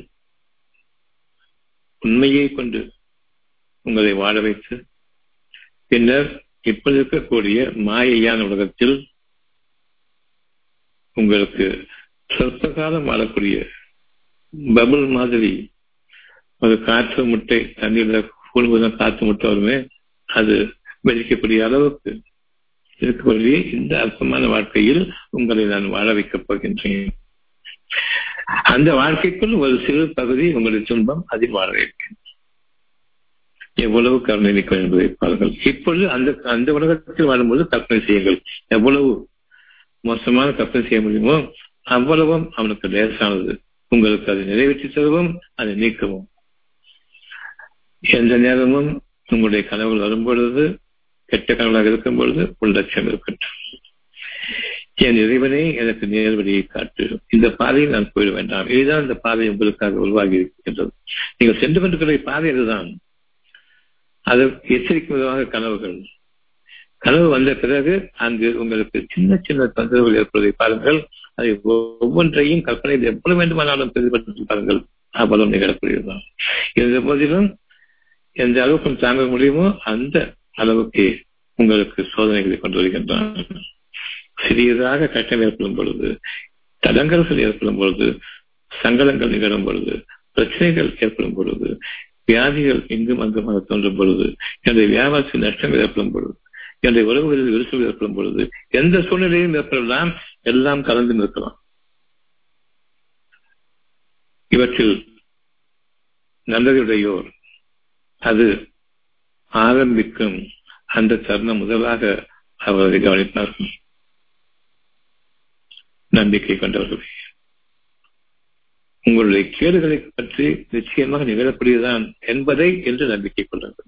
Speaker 1: உண்மையை கொண்டு உங்களை வாழ வைத்து பின்னர் இப்பொழுது இருக்கக்கூடிய மாயையான உலகத்தில் உங்களுக்கு சொற்ப காலம் வாழக்கூடிய பபுள் மாதிரி ஒரு காற்று முட்டை தண்ணீர்ல கூடுவதும் காற்று முட்டை வருமே அது வெடிக்கக்கூடிய அளவுக்கு இருக்கக்கூடிய இந்த அற்பமான வாழ்க்கையில் உங்களை நான் வாழ வைக்கப் போகின்றேன் அந்த வாழ்க்கைக்குள் ஒரு சிறு பகுதி உங்களுடைய துன்பம் அதில் வாழ வைப்பேன் எவ்வளவு கருணை நிற்கும் என்பதை பாருங்கள் இப்பொழுது அந்த அந்த உலகத்தில் வாழும்போது கற்பனை செய்யுங்கள் எவ்வளவு மோசமான கற்பனை செய்ய முடியுமோ அவ்வளவும் அவனுக்கு லேசானது உங்களுக்கு அதை நிறைவேற்றி தருவோம் அதை நீக்கவும் எந்த நேரமும் உங்களுடைய கனவுகள் வரும்பொழுது கெட்ட கனவுகளாக இருக்கும் பொழுது உள்ளட்சம் இருக்கட்டும் என் இறைவனே எனக்கு நேர்வழியை காட்டு இந்த பாதையில் நான் போயிட வேண்டாம் இதுதான் இந்த பாதை உங்களுக்காக உருவாகி இருக்கின்றது நீங்கள் சென்று கொண்டிருக்கிற பாதை இதுதான் அது எச்சரிக்கும் விதமாக கனவுகள் கனவு வந்த பிறகு அங்கு உங்களுக்கு சின்ன சின்ன தொந்தரவுகள் ஏற்படுவதை பாருங்கள் அதை ஒவ்வொன்றையும் கற்பனையில் எவ்வளவு வேண்டுமானாலும் பிரதிபலித்து பாருங்கள் அவ்வளவு நிகழக்கூடியதுதான் இருந்த போதிலும் எந்த அளவுக்கு தாங்க முடியுமோ அந்த அளவுக்கு உங்களுக்கு சோதனைகளை கொண்டு வருகின்றான் சிறியதாக கஷ்டம் ஏற்படும் பொழுது தடங்கல்கள் ஏற்படும் பொழுது சங்கடங்கள் நிகழும் பொழுது பிரச்சனைகள் ஏற்படும் பொழுது வியாதிகள் இங்கும் அங்குமாக தோன்றும் பொழுது என்னுடைய வியாபாரத்தில் நஷ்டங்கள் ஏற்படும் பொழுது என்னுடைய உறவுகளில் விரிசல் ஏற்படும் பொழுது எந்த சூழ்நிலையும் ஏற்படலாம் எல்லாம் கலந்து நிற்கலாம் இவற்றில் நல்லதையுடையோர் அது ஆரம்பிக்கும் அந்த தருணம் முதலாக அவர்களை கவனிப்பார்கள் நம்பிக்கை கொண்டவர்களே உங்களுடைய கேடுகளை பற்றி நிச்சயமாக நிகழக்கூடியதுதான் என்பதை என்று நம்பிக்கை கொள்ளுங்கள்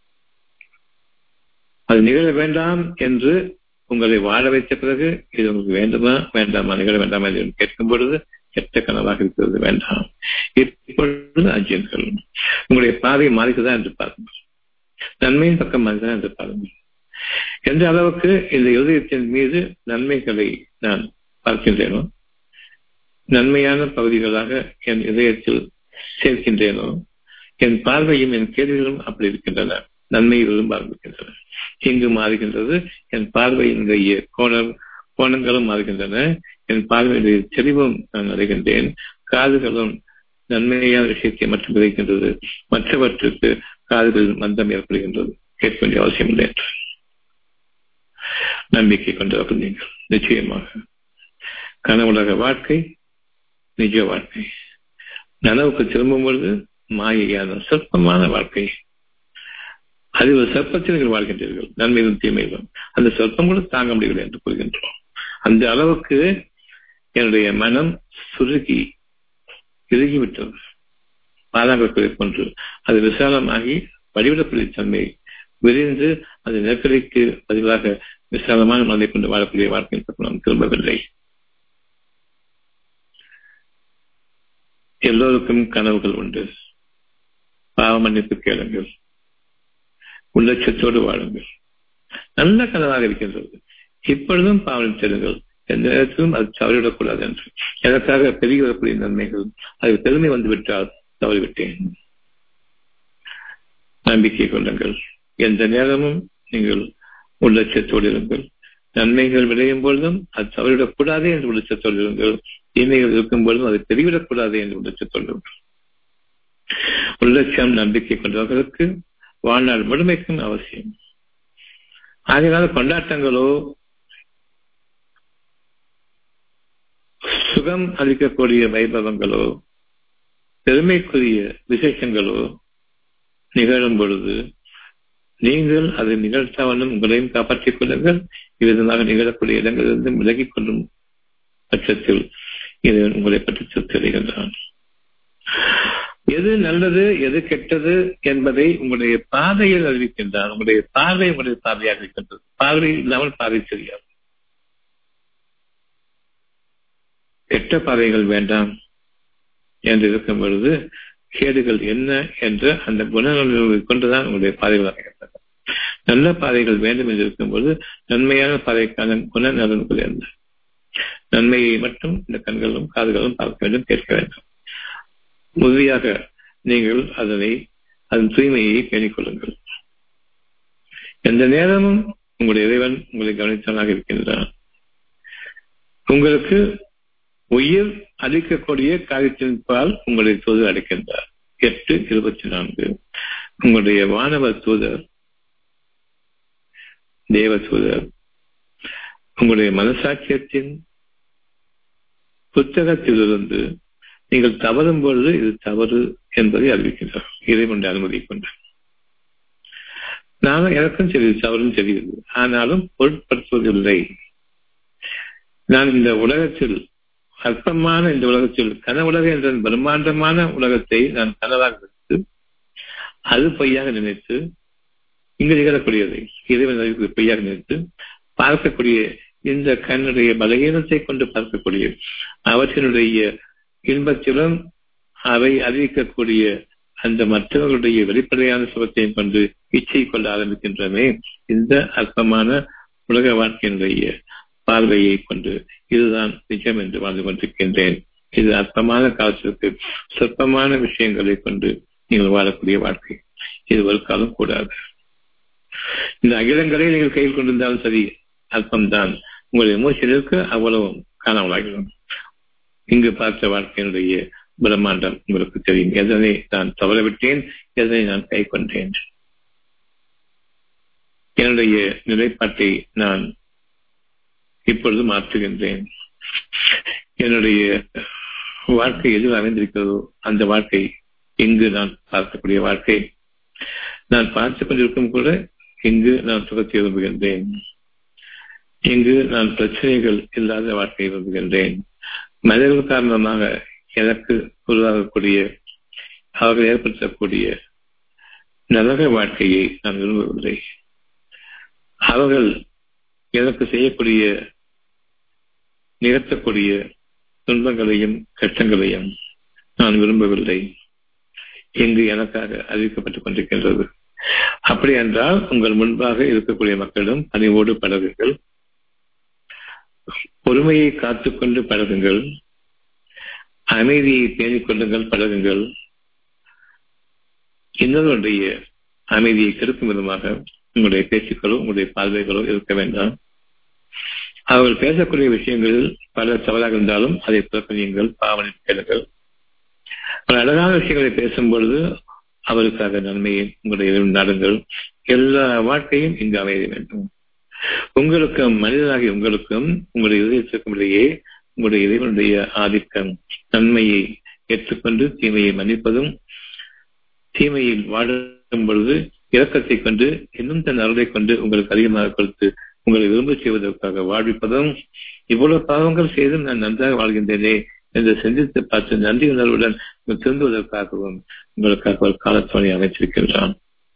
Speaker 1: அது நிகழ வேண்டாம் என்று உங்களை வாழ வைத்த பிறகு இது உங்களுக்கு வேண்டுமா வேண்டாமா நிகழ வேண்டாமா என்று கேட்கும் பொழுது கெட்ட கனவாக இருக்கிறது வேண்டாம் இப்பொழுது அஜியன்கள் உங்களுடைய பாதை மாறிக்குதா என்று பாருங்கள் நன்மையின் பக்கம் மாறிதான் என்று பாருங்கள் எந்த அளவுக்கு இந்த இதயத்தின் மீது நன்மைகளை நான் பார்க்கின்றேனோ நன்மையான பகுதிகளாக என் இதயத்தில் சேர்க்கின்றேனோ என் பார்வையும் என் கேள்விகளும் அப்படி இருக்கின்றன நன்மைகளும் ஆரம்பிக்கின்றன இங்கு மாறுகின்றது என் பார்வையினுடைய கோணம் கோணங்களும் மாறுகின்றன என் பார்வையுடைய தெளிவும் நான் அடைகின்றேன் காதுகளும் நன்மையான விஷயத்தை மட்டும் விதைக்கின்றது மற்றவற்றுக்கு காதுகளில் மந்தம் ஏற்படுகின்றது கேட்க வேண்டிய அவசியம் இல்லை என்று நம்பிக்கை கொண்டவர்கள் நீங்கள் நிச்சயமாக கனவுலக வாழ்க்கை நிஜ வாழ்க்கை நனவுக்கு திரும்பும் பொழுது மாயையான சொற்பமான வாழ்க்கை அதில் ஒரு சொற்பத்தில் நீங்கள் வாழ்கின்றீர்கள் நன்மையிலும் தீமையிலும் அந்த சொற்பம் கூட தாங்க முடியவில்லை என்று கூறுகின்றோம் அந்த அளவுக்கு என்னுடைய மனம் சுருகி இறுகிவிட்டது பாதாங்கத்தை கொண்டு அது விசாலமாகி வடிவிடக்கூடிய தன்மை விரிந்து அது நெருக்கடிக்கு பதிலாக விசாலமான மனதை கொண்டு வாழக்கூடிய வாழ்க்கையின் பக்கம் நாம் திரும்பவில்லை எல்லோருக்கும் கனவுகள் உண்டு பாவ மன்னிப்பு கேளுங்கள் உள்ளட்சத்தோடு வாழுங்கள் நல்ல கனவாக இருக்கின்றது இப்பொழுதும் பாவனை தேடுங்கள் எந்த நேரத்திலும் அது தவறிவிடக்கூடாது என்று எனக்காக பெருகி வரக்கூடிய நன்மைகள் அது பெருமை வந்துவிட்டால் தவறிவிட்டேன் நம்பிக்கை கொள்ளுங்கள் எந்த நேரமும் நீங்கள் உள்ளட்சத்தோடு இருங்கள் நன்மைகள் விளையும் பொழுதும் அது தவறிவிடக்கூடாது என்று உள்ளட்சத்தோடு இருங்கள் தீமைகள் இருக்கும் பொழுதும் அதை பெருவிடக்கூடாது என்று உள்ளட்சத்தோடு இருங்கள் உள்ளட்சம் நம்பிக்கை கொண்டவர்களுக்கு வாழ்நாள் முழுமைக்கும் அவசியம் ஆகையால கொண்டாட்டங்களோ சுகம் அளிக்கக்கூடிய வைபவங்களோ பெருமைக்குரிய விசேஷங்களோ நிகழும் பொழுது நீங்கள் அதை நிகழ்த்தாவலும் உங்களையும் காப்பாற்றிக் கொள்ளுங்கள் இவ்விதமாக நிகழக்கூடிய இடங்களிலிருந்து விலகிக் கொள்ளும் பட்சத்தில் இது உங்களை பற்றி தெரிகின்றான் எது நல்லது எது கெட்டது என்பதை உங்களுடைய பாதையில் அறிவிக்கின்றான் உங்களுடைய பார்வை உங்களுடைய பார்வையாக இருக்கின்றது பார்வை இல்லாமல் பார்வை தெரியாது கெட்ட பாதைகள் வேண்டாம் என்று இருக்கும் பொழுது கேடுகள் என்ன என்ற அந்த குணங்களை கொண்டுதான் உங்களுடைய பாதைகள் அமைக்கப்பட்டது நல்ல பாதைகள் வேண்டும் என்று இருக்கும்போது நன்மையான பாதைக்கான குண நலன்கள் என்ன நன்மையை மட்டும் இந்த கண்களும் காதுகளும் பார்க்க வேண்டும் கேட்க வேண்டும் உறுதியாக நீங்கள் அதனை அதன் தூய்மையை பேணிக் கொள்ளுங்கள் எந்த நேரமும் உங்களுடைய இறைவன் உங்களை கவனித்தவனாக இருக்கின்றான் உங்களுக்கு உயிர் அளிக்கக்கூடிய காரியத்தின் பால் உங்களுடைய தூதர் அளிக்கின்றார் எட்டு இருபத்தி நான்கு உங்களுடைய வானவ தூதர் தேவ தூதர் உங்களுடைய மனசாட்சியத்தின் புத்தகத்திலிருந்து நீங்கள் தவறும் பொழுது இது தவறு என்பதை அறிவிக்கின்றார் இறைவனுடைய அனுமதி கொண்டு நானும் எனக்கும் சரி தவறும் தெரியுது ஆனாலும் பொருட்படுத்துவதில்லை நான் இந்த உலகத்தில் அற்பமான இந்த உலகத்தில் கன உலகம் என்ற பிரம்மாண்டமான உலகத்தை நான் கனவாக நினைத்து அது பொய்யாக நினைத்து இங்கு நிகழக்கூடியதை இறைவன் பொய்யாக நினைத்து பார்க்கக்கூடிய இந்த கண்ணுடைய பலகீனத்தை கொண்டு பார்க்கக்கூடிய அவற்றினுடைய இன்பத்திலும் அவை அறிவிக்கக்கூடிய அந்த மற்றவர்களுடைய வெளிப்படையான சுகத்தையும் கொண்டு இச்சை கொள்ள ஆரம்பிக்கின்றமே இந்த அற்பமான உலக வாழ்க்கையினுடைய பார்வையை கொண்டு இதுதான் நிஜம் என்று வாழ்ந்து கொண்டிருக்கின்றேன் இது அற்பமான காலத்திற்கு சொற்பமான விஷயங்களை கொண்டு நீங்கள் வாழக்கூடிய வாழ்க்கை இது ஒரு காலம் கூடாது இந்த அகிலங்களை நீங்கள் கையில் கொண்டிருந்தாலும் சரி அல்பம்தான் உங்களுடைய மூச்சிலிருக்கு அவ்வளவும் காணாமலாகிடும் இங்கு பார்த்த வாழ்க்கையினுடைய பிரம்மாண்டம் உங்களுக்கு தெரியும் எதனை நான் தவறவிட்டேன் எதனை நான் கை கொண்டேன் என்னுடைய நிலைப்பாட்டை நான் இப்பொழுது மாற்றுகின்றேன் என்னுடைய வாழ்க்கை எதில் அமைந்திருக்கிறதோ அந்த வாழ்க்கை இங்கு நான் பார்க்கக்கூடிய வாழ்க்கை நான் பார்த்துக் கொண்டிருக்கும் கூட இங்கு நான் சுகத்தை விரும்புகின்றேன் இங்கு நான் பிரச்சனைகள் இல்லாத வாழ்க்கையை விரும்புகின்றேன் மனிதர்கள் காரணமாக எனக்கு உருவாகக்கூடிய அவர்கள் ஏற்படுத்தக்கூடிய நரக வாழ்க்கையை நான் விரும்பவில்லை அவர்கள் எனக்கு செய்யக்கூடிய நிகழ்த்தக்கூடிய துன்பங்களையும் கஷ்டங்களையும் நான் விரும்பவில்லை இங்கு எனக்காக அறிவிக்கப்பட்டுக் கொண்டிருக்கின்றது அப்படி என்றால் உங்கள் முன்பாக இருக்கக்கூடிய மக்களும் பணிவோடு பழகுங்கள் பொறுமையை காத்துக்கொண்டு பழகுங்கள் அமைதியை பேணிக் கொள்ளுங்கள் பழகுங்கள் இன்னொருடைய அமைதியை கெடுக்கும் விதமாக உங்களுடைய பேச்சுக்களோ உங்களுடைய பார்வைகளோ இருக்க வேண்டாம் அவர்கள் பேசக்கூடிய விஷயங்களில் பல தவறாக இருந்தாலும் அதை புறக்கணியுங்கள் பாவனை கேளுங்கள் பல அழகான விஷயங்களை பேசும் பொழுது அவருக்காக நன்மையை உங்களுடைய நாடுங்கள் எல்லா வாழ்க்கையும் இங்கு அமைய வேண்டும் உங்களுக்கும் மனிதனாகி உங்களுக்கும் உங்களுடைய இதயத்திற்கும் இடையே உங்களுடைய இறைவனுடைய ஆதிக்கம் நன்மையை ஏற்றுக்கொண்டு தீமையை மன்னிப்பதும் தீமையில் வாடும் பொழுது இரக்கத்தை கொண்டு இன்னும் தன் அருளை கொண்டு உங்களுக்கு அதிகமாக கொடுத்து உங்களை விரும்ப செய்வதற்காக வாழ்விப்பதும் இவ்வளவு பாவங்கள் செய்து நான் நன்றாக வாழ்கின்றேனே என்று சிந்தித்து பார்த்து நன்றி உணர்வுடன் திருந்துவதற்காகவும் உங்களுக்காக ஒரு காலத்தோணி அமைச்சிருக்கின்றான்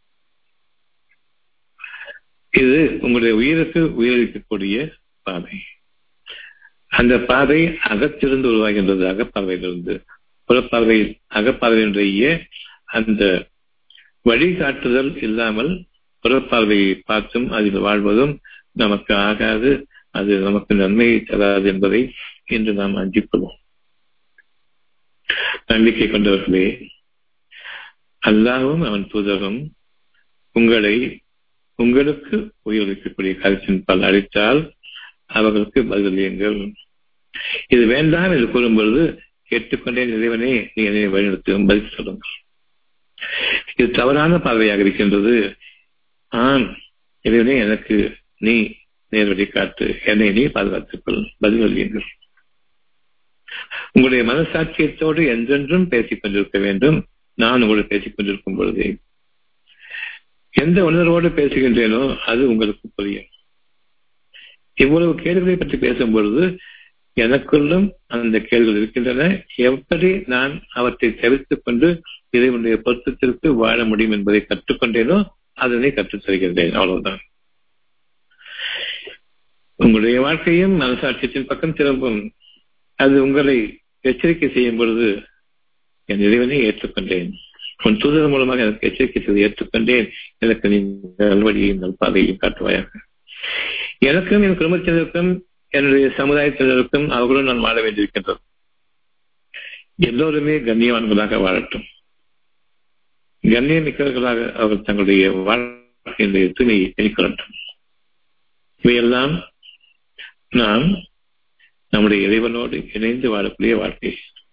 Speaker 1: இது உங்களுடைய உயிருக்கு உயிரிழக்கக்கூடிய பாதை அந்த பாதை அகத்திலிருந்து உருவாகின்றது அகப்பார்வையிலிருந்து புறப்பார்வை அகப்பார்வையினுடைய அந்த வழிகாட்டுதல் இல்லாமல் புறப்பார்வையை பார்த்தும் அதில் வாழ்வதும் நமக்கு ஆகாது அது நமக்கு நன்மையை தராது என்பதை இன்று நாம் அஞ்சிக் கொள்வோம் நம்பிக்கை கொண்டவர்களே அல்லாவும் அவன் தூதரும் உங்களை உங்களுக்கு உயிரிழக்கக்கூடிய கருத்தின் பல் அளித்தால் அவர்களுக்கு பதிலளியுங்கள் இது வேண்டாம் என்று கூறும்பொழுது கேட்டுக்கொண்டே நிறைவனே நீ என்னை வழிநடத்தும் பதில் சொல்லுங்கள் இது தவறான பார்வையாக இருக்கின்றது ஆம் இறைவனே எனக்கு நீ நேர்வழி காட்டு என்னை நீ பாதுகாத்துக் கொள் பதில் அளியுங்கள் உங்களுடைய மனசாட்சியத்தோடு என்றென்றும் பேசிக் கொண்டிருக்க வேண்டும் நான் உங்களோடு பேசிக் கொண்டிருக்கும் பொழுது எந்த உணர்வோடு பேசுகின்றேனோ அது உங்களுக்கு புரியும் இவ்வளவு கேள்விகளை பற்றி பேசும் பொழுது எனக்குள்ளும் அந்த கேள்விகள் இருக்கின்றன எப்படி நான் அவற்றை தவிர்த்துக் கொண்டு இறைவனுடைய பொருத்தத்திற்கு வாழ முடியும் என்பதை கற்றுக்கொண்டேனோ அதனை கற்றுத் தருகின்றேன் அவ்வளவுதான் உங்களுடைய வாழ்க்கையும் மனசாட்சியத்தின் பக்கம் திரும்பும் அது உங்களை எச்சரிக்கை செய்யும் பொழுது என் இறைவனை ஏற்றுக்கொண்டேன் உன் தூதர் மூலமாக எனக்கு எச்சரிக்கை செய்து ஏற்றுக்கொண்டேன் எனக்கு நீ நல்வழியையும் நல்பாதையையும் காட்டுவாயாக எனக்கும் என் குடும்பத்தினருக்கும் என்னுடைய சமுதாயத்தினருக்கும் அவர்களும் நான் வாழ வேண்டியிருக்கின்றது எல்லோருமே கண்ணியவான்களாக வாழட்டும் கண்ணியமிக்கவர்களாக அவர்கள் தங்களுடைய வாழ்க்கையினுடைய தூய்மையை வெளிக்கொள்ளட்டும் இவையெல்லாம் நாம் நம்முடைய இறைவனோடு இணைந்து வாழக்கூடிய வாழ்க்கை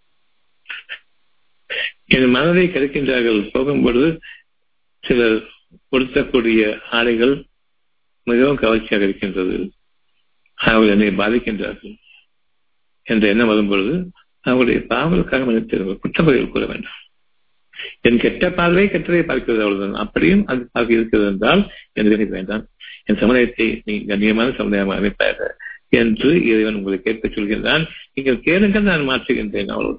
Speaker 1: என் மனதை கிடைக்கின்றார்கள் போகும்பொழுது சிலர் பொருத்தக்கூடிய ஆடைகள் மிகவும் கவர்ச்சியாக இருக்கின்றது அவர்கள் என்னை பாதிக்கின்றார்கள் என்ற எண்ணம் வரும்பொழுது அவருடைய பாவலுக்காக மன்னித்திருங்கள் குற்றப்பதிகள் கூற வேண்டாம் என் கெட்ட பார்வை கெட்டதை பார்க்கிறது அவ்வளவுதான் அப்படியும் அது பார்க்க இருக்கிறது என்றால் எனக்கு வேண்டாம் என் சமுதாயத்தை நீ கண்ணியமான சமுதாயமாக அமைப்பாக என்று இறைவன் உங்களை கேட்க சொல்கின்றான் நீங்கள் கேளுங்கள் நான் மாற்றுகின்றேன் அவ்வளவு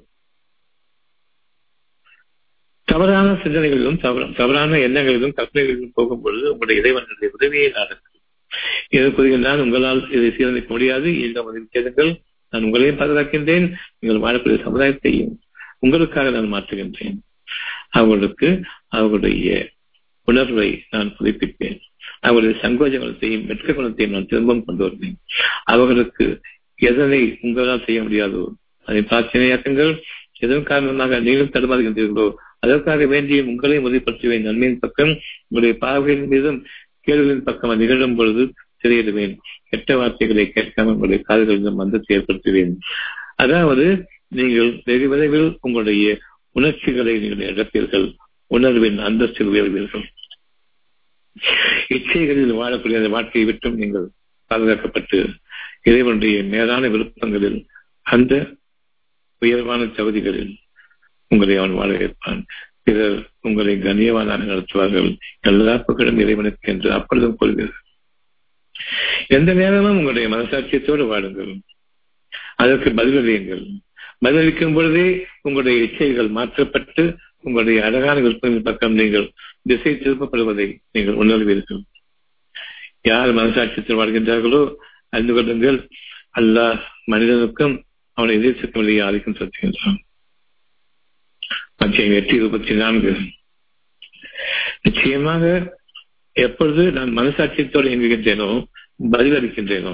Speaker 1: தவறான சிந்தனைகளிலும் தவறான எண்ணங்களிலும் கற்பனைகளிலும் போகும் பொழுது உங்களுடைய இறைவனுடைய உதவியை நாடுங்கள் இது கூறுகின்றான் உங்களால் இதை சீரமைக்க முடியாது இந்த உதவி கேளுங்கள் நான் உங்களையும் பாதுகாக்கின்றேன் நீங்கள் வாழக்கூடிய சமுதாயத்தையும் உங்களுக்காக நான் மாற்றுகின்றேன் அவர்களுக்கு அவர்களுடைய உணர்வை நான் புதுப்பிப்பேன் அவர்களுடைய சங்கோஜ குணத்தையும் வெட்க குணத்தையும் நான் திரும்பவும் கொண்டு வருவேன் அவர்களுக்கு எதனை உங்களால் செய்ய முடியாதோ அதை பிரார்த்தனையாக்குங்கள் எதன் காரணமாக நீங்கள் தடுமாறுகின்றீர்களோ அதற்காக வேண்டிய உங்களையும் உறுதிப்படுத்துவேன் நன்மையின் பக்கம் உங்களுடைய பார்வையின் மீதும் கேள்விகளின் பக்கம் நிகழும் பொழுது திரையிடுவேன் கெட்ட வார்த்தைகளை கேட்காமல் உங்களுடைய காதுகளிலும் மந்தத்தை ஏற்படுத்துவேன் அதாவது நீங்கள் வெகு விரைவில் உங்களுடைய உணர்ச்சிகளை நீங்கள் இழப்பீர்கள் உணர்வின் அந்தஸ்தில் உயர்வீர்கள் இச்சைகளில் வாழக்கூடிய அந்த வாழ்க்கையை விட்டும் நீங்கள் பாதுகாக்கப்பட்டு இறைவனுடைய மேலான விருப்பங்களில் அந்த உயர்வான தகுதிகளில் உங்களை அவன் வாழ வைப்பான் பிறர் உங்களை கண்ணியவானாக நடத்துவார்கள் எல்லா புகழும் இறைவனுக்கு என்று அப்பொழுதும் கொள்வீர்கள் எந்த நேரமும் உங்களுடைய மனசாட்சியத்தோடு வாழுங்கள் அதற்கு பதிலளியுங்கள் பதிலளிக்கும் பொழுதே உங்களுடைய இச்சைகள் மாற்றப்பட்டு உங்களுடைய அழகான விருப்பங்களின் பக்கம் நீங்கள் திசை திருப்பப்படுவதை நீங்கள் உணர்வீர்கள் யார் மனசாட்சியத்தில் வாழ்கின்றார்களோ அறிந்து கொள்ளுங்கள் அல்லாஹ் மனிதனுக்கும் அவனை எதிர்க்கும் வழியை ஆதிக்கம் செலுத்துகின்றான் மத்திய எட்டு இருபத்தி நான்கு நிச்சயமாக எப்பொழுது நான் மனசாட்சியத்தோடு இயங்குகின்றேனோ பதிலளிக்கின்றேனோ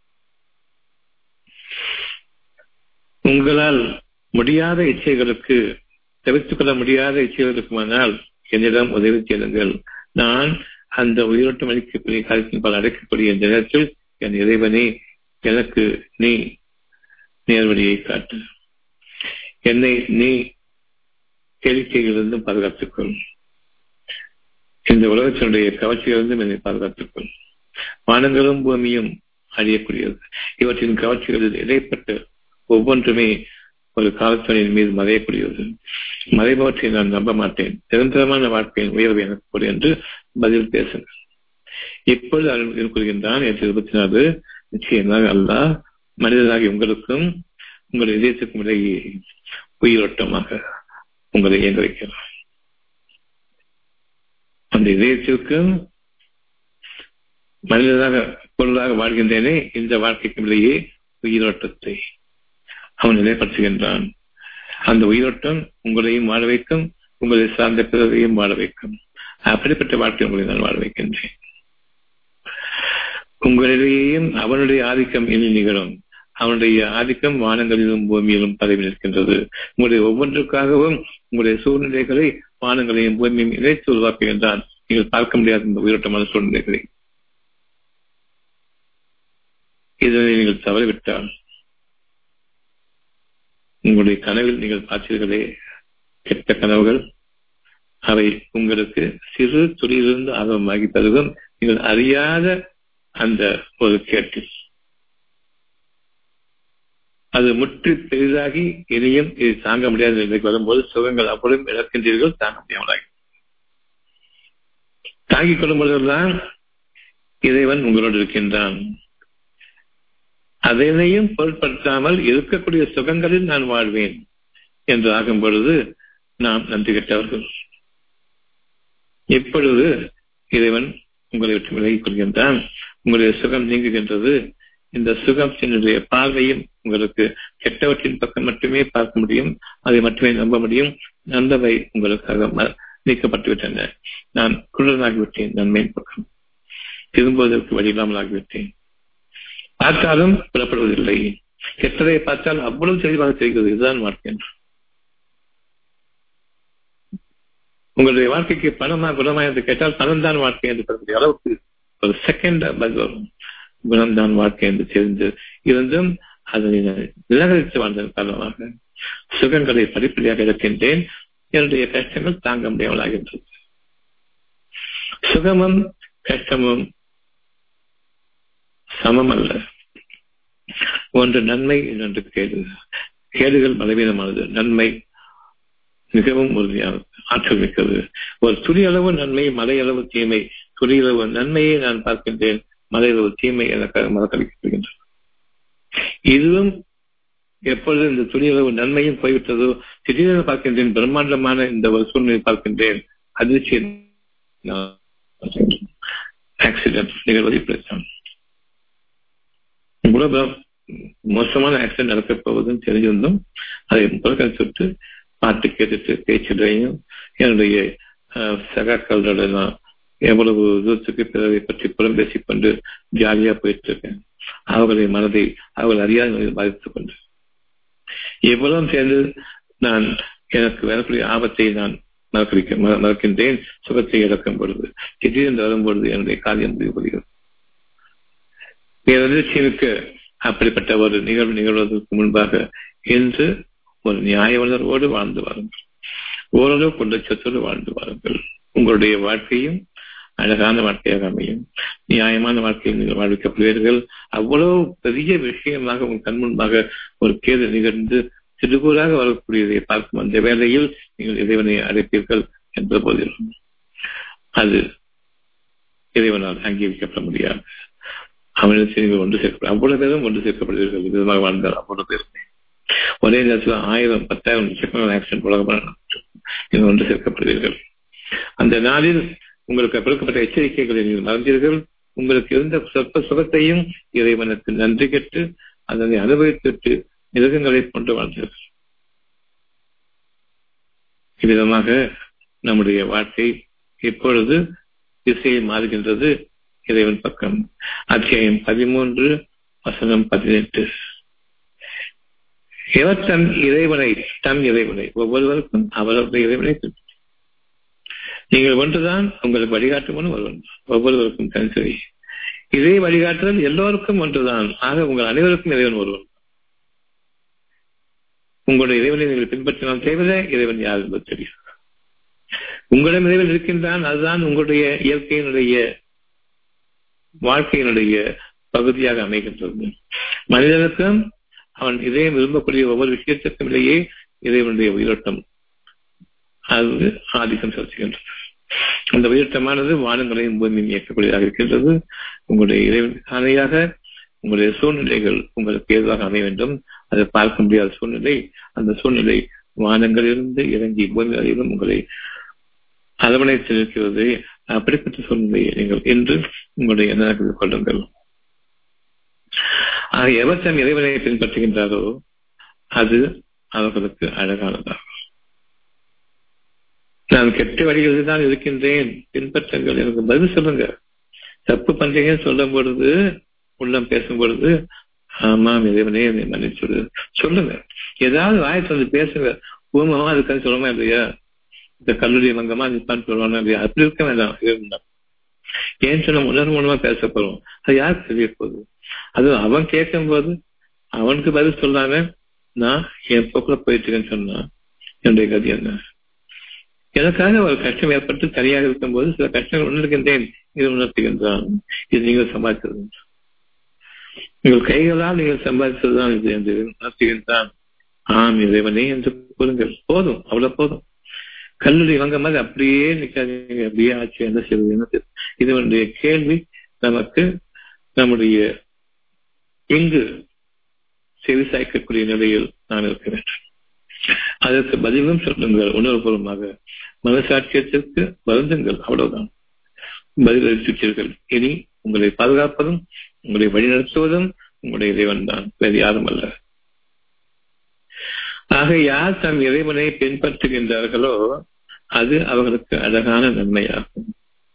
Speaker 1: உங்களால் முடியாத இச்சைகளுக்கு தவிர்த்துக் கொள்ள முடியாத இச்சைகளுக்குமானால் என்னிடம் உதவி செய்யுங்கள் நான் அந்த உயிரோட்டம் அளிக்கக்கூடிய காலத்தின் பல அடைக்கக்கூடிய இந்த நேரத்தில் என் இறைவனே எனக்கு நீ நேர்வழியை காட்டு என்னை நீ கேளிக்கைகளிலிருந்தும் பாதுகாத்துக்கொள் இந்த உலகத்தினுடைய கவர்ச்சியிலிருந்தும் என்னை பாதுகாத்துக்கொள் வானங்களும் பூமியும் அழியக்கூடியது இவற்றின் கவர்ச்சிகளில் இடைப்பட்ட ஒவ்வொன்றுமே ஒரு காலத்தனின் மீது மறையக்கூடியது மறைபவற்றை நான் நம்ப மாட்டேன் நிரந்தரமான வாழ்க்கையின் உயர்வு எனக்கு என்று பதில் பேசுங்கள் இப்பொழுது அருள் கூறுகின்றான் என்று இருபத்தி நாலு நிச்சயமாக அல்லாஹ் மனிதனாகி உங்களுக்கும் உங்கள் இதயத்துக்கும் இடையே உயிரோட்டமாக உங்களை இயங்க வைக்கிறார் அந்த இதயத்திற்கும் மனிதனாக பொருளாக வாழ்கின்றேனே இந்த வாழ்க்கைக்கும் இடையே உயிரோட்டத்தை அவன் நிலைப்படுத்துகின்றான் அந்த உயிரோட்டம் உங்களையும் வாழ வைக்கும் உங்களை சார்ந்த பிறரையும் வாழ வைக்கும் அப்படிப்பட்ட வாழ்க்கை உங்களை நான் வாழ வைக்கின்றேன் உங்களிடையேயும் அவனுடைய ஆதிக்கம் இனி நிகழும் அவனுடைய ஆதிக்கம் வானங்களிலும் பூமியிலும் பதவி நிற்கின்றது உங்களுடைய ஒவ்வொன்றுக்காகவும் உங்களுடைய சூழ்நிலைகளை வானங்களையும் பூமியும் இணைத்து உருவாக்குகின்றான் நீங்கள் பார்க்க முடியாத இந்த உயிரோட்டமான சூழ்நிலைகளை இதனை நீங்கள் தவறிவிட்டால் உங்களுடைய கனவில் நீங்கள் பார்த்தீர்களே கெட்ட கனவுகள் அவை உங்களுக்கு சிறு துளியிலிருந்து ஆர்வமாகி தருகும் நீங்கள் அறியாத அந்த ஒரு கேட்டு அது முற்று பெரிதாகி இனியும் இது தாங்க முடியாத நிலைக்கு வரும்போது சுகங்கள் அப்பொழுதும் இழக்கின்றீர்கள் தாங்க முடியாமலாகி தாங்கிக் கொள்ளும் பொழுதுதான் இறைவன் உங்களோடு இருக்கின்றான் அதனையும் பொருட்படுத்தாமல் இருக்கக்கூடிய சுகங்களில் நான் வாழ்வேன் என்று ஆகும் பொழுது நாம் நன்றி கெட்டவர்கள் இப்பொழுது இறைவன் உங்களை விட்டு விலகிக் கொள்கின்றான் உங்களுடைய சுகம் நீங்குகின்றது இந்த சுகத்தினுடைய பார்வையும் உங்களுக்கு கெட்டவற்றின் பக்கம் மட்டுமே பார்க்க முடியும் அதை மட்டுமே நம்ப முடியும் நல்லவை உங்களுக்காக நீக்கப்பட்டுவிட்டன நான் குருடனாகிவிட்டேன் நன்மையின் பக்கம் திரும்புவதற்கு வழி இல்லாமல் ஆகிவிட்டேன் பார்த்தாலும் புறப்படுவதில்லை கெட்டதை பார்த்தால் அவ்வளவு தெளிவாக தெரிகிறது இதுதான் வாழ்க்கை என்று உங்களுடைய வாழ்க்கைக்கு பணமா குணமா என்று கேட்டால் பணம் தான் வாழ்க்கை என்று சொல்லக்கூடிய அளவுக்கு ஒரு செகண்ட் பதில் வரும் குணம்தான் வாழ்க்கை என்று தெரிந்து இருந்தும் அதனை நிராகரித்து வாழ்ந்ததன் காரணமாக சுகங்களை படிப்படியாக இழக்கின்றேன் என்னுடைய கஷ்டங்கள் தாங்க முடியாமல் ஆகின்றது சுகமும் கஷ்டமும் சமம் அல்ல ஒன்று நன்மை இன்னொன்று கேடு கேடுகள் பலவீனமானது நன்மை மிகவும் உறுதியானது ஆற்றல் மிக்கது ஒரு துளியளவு நன்மை மலையளவு தீமை துளியளவு நன்மையை நான் பார்க்கின்றேன் மலையளவு தீமை எனக்கு மறக்கடிக்கப்படுகின்றது இதுவும் எப்பொழுது இந்த துணியளவு நன்மையும் போய்விட்டதோ திடீரென பார்க்கின்றேன் பிரம்மாண்டமான இந்த ஒரு சூழ்நிலை பார்க்கின்றேன் அதிர்ச்சி ஆக்சிடென்ட் நிகழ்வதை பிரச்சனை இவ்வளவு மோசமான ஆக்சிடென்ட் நடக்கப் போவதும் தெரிஞ்சிருந்தும் அதை புறக்கணிச்சுட்டு பாட்டு கேட்டுட்டு பேச்சுடையும் என்னுடைய சகாக்களோட நான் எவ்வளவு தூரத்துக்கு பிறரை பற்றி புறம் பேசிக்கொண்டு ஜாலியா போயிட்டு இருக்கேன் அவர்களுடைய மனதை அவர்கள் அறியாத பாதித்துக் கொண்டு எவ்வளவு சேர்ந்து நான் எனக்கு வரக்கூடிய ஆபத்தை நான் மறக்கடிக்க மறக்கின்றேன் சுகத்தை இழக்கும் பொழுது திடீரென்று வரும்பொழுது என்னுடைய காரியம் முடிவுபடுகிறது எதிர்ச்சிமிக்க அப்படிப்பட்ட ஒரு நிகழ்வு நிகழ்வதற்கு முன்பாக என்று ஒரு நியாய உணர்வோடு வாழ்ந்து வாருங்கள் ஓரளவு கொண்டச்சத்தோடு வாழ்ந்து வாருங்கள் உங்களுடைய வாழ்க்கையும் அழகான வாழ்க்கையாக அமையும் நியாயமான வாழ்க்கையை நீங்கள் வாழ்விக்கப்படுவீர்கள் அவ்வளவு பெரிய விஷயமாக உங்கள் கண் முன்பாக ஒரு கேது நிகழ்ந்து சிறுகூறாக வரக்கூடியதை பார்க்கும் அந்த வேளையில் நீங்கள் இறைவனை அழைப்பீர்கள் என்ற போதிலும் அது இறைவனால் அங்கீகரிக்கப்பட முடியாது அவனிடத்தில் நீங்கள் ஒன்று சேர்க்கப்பட அவ்வளவு பேரும் ஒன்று சேர்க்கப்படுவீர்கள் விதமாக வாழ்ந்தால் அவ்வளவு பேருமே ஒரே நேரத்தில் ஆயிரம் பத்தாயிரம் லட்சக்கணக்கான ஆக்சிடென்ட் உலகமாக நீங்கள் ஒன்று சேர்க்கப்படுவீர்கள் அந்த நாளில் உங்களுக்கு கொடுக்கப்பட்ட எச்சரிக்கைகளை நீங்கள் மறந்தீர்கள் உங்களுக்கு இருந்த சொற்ப சுகத்தையும் இறைவனுக்கு நன்றி கெட்டு அதனை அனுபவித்துட்டு மிருகங்களை கொண்டு வாழ்ந்தீர்கள் இவ்விதமாக நம்முடைய வாழ்க்கை இப்பொழுது திசையை மாறுகின்றது இறைவன் பக்கம் அத்தியாயம் பதிமூன்று வசனம் பதினெட்டு எவர் தன் இறைவனை தன் இறைவனை ஒவ்வொருவருக்கும் அவரவருடைய இறைவனை நீங்கள் ஒன்றுதான் உங்களுக்கு வழிகாட்டுமனு ஒருவன் ஒவ்வொருவருக்கும் தனித்தனி இதே வழிகாட்டுதல் எல்லோருக்கும் ஒன்றுதான் ஆக உங்கள் அனைவருக்கும் இறைவன் ஒருவன் உங்களுடைய இறைவனை நீங்கள் பின்பற்றினால் தேவையில்லை இறைவன் யார் என்பது தெரியும் உங்களிடம் இறைவன் இருக்கின்றான் அதுதான் உங்களுடைய இயற்கையினுடைய வாழ்க்கையினுடைய பகுதியாக அமைகின்றது மனிதனுக்கும் அவன் இதயம் விரும்பக்கூடிய ஒவ்வொரு விஷயத்திற்கும் இடையே இறைவனுடைய உயிரோட்டம் அது ஆதிக்கம் செலுத்துகின்றது அந்த உயிரோட்டமானது வானங்களையும் பூமியும் இயக்கக்கூடியதாக இருக்கின்றது உங்களுடைய இறைவன் ஆணையாக உங்களுடைய சூழ்நிலைகள் உங்களுக்கு ஏதுவாக அமைய வேண்டும் அதை பார்க்க முடியாத சூழ்நிலை அந்த சூழ்நிலை வானங்களிலிருந்து இறங்கி பூமி வரையிலும் உங்களை அரவணைத்து நிற்கிறது அப்படிப்பட்ட சூழ்நிலையை நீங்கள் இன்று உங்களுடைய எண்ண கொள்ளுங்கள் ஆக எவர் தம் இறைவனை பின்பற்றுகின்றாரோ அது அவர்களுக்கு அழகானதாகும் நான் கெட்ட வழிகளில் தான் இருக்கின்றேன் பின்பற்றுங்கள் எனக்கு பதில் சொல்லுங்க தப்பு பண்றீங்க சொல்லும் பொழுது உள்ளம் பேசும் பொழுது ஆமாம் இறைவனே என்னை மன்னிச்சுடு சொல்லுங்க ஏதாவது வாயத்து வந்து பேசுங்க பூமமா அதுக்காக சொல்லமா இல்லையா இந்த கல்லூரி மங்கமா நிற்பான்னு சொல்லுவாங்க இல்லையா அப்படி இருக்க வேண்டாம் இருந்தா ஏன் சொன்ன உணர்வு மூலமா பேச போறோம் அது யாருக்கு தெரிய போகுது அது அவன் கேட்கும் போது அவனுக்கு பதில் சொல்லாம நான் என் போக்குல போயிட்டு இருக்கேன்னு சொன்னா என்னுடைய கதி என்ன எனக்காக ஒரு கஷ்டம் ஏற்பட்டு தனியாக இருக்கும்போது சில கஷ்டங்கள் உணர்கின்றேன் இது உணர்த்துகின்றான் இது நீங்கள் சம்பாதித்தது உங்கள் கைகளால் நீங்கள் சம்பாதித்ததுதான் இது என்று உணர்த்துகின்றான் ஆம் இறைவனே என்று கூறுங்கள் போதும் அவ்வளவு போதும் கல்லூரி வாங்க மாதிரி அப்படியே நிக்காதீங்க அப்படியே ஆச்சு என்ன செய்வது என்ன இதனுடைய கேள்வி நமக்கு நம்முடைய எங்கு செவிசாய்க்கக்கூடிய நிலையில் நான் இருக்க வேண்டும் அதற்கு பதிலும் சொல்லுங்கள் உணர்வுபூர்வமாக மனசாட்சியத்திற்கு வருந்துங்கள் அவ்வளவுதான் பதிலளித்தீர்கள் இனி உங்களை பாதுகாப்பதும் உங்களை வழிநடத்துவதும் உங்களுடைய இறைவன் தான் வேறு யாரும் அல்ல ஆக யார் தம் இறைவனை பின்பற்றுகின்றார்களோ அது அவர்களுக்கு அழகான நன்மையாகும்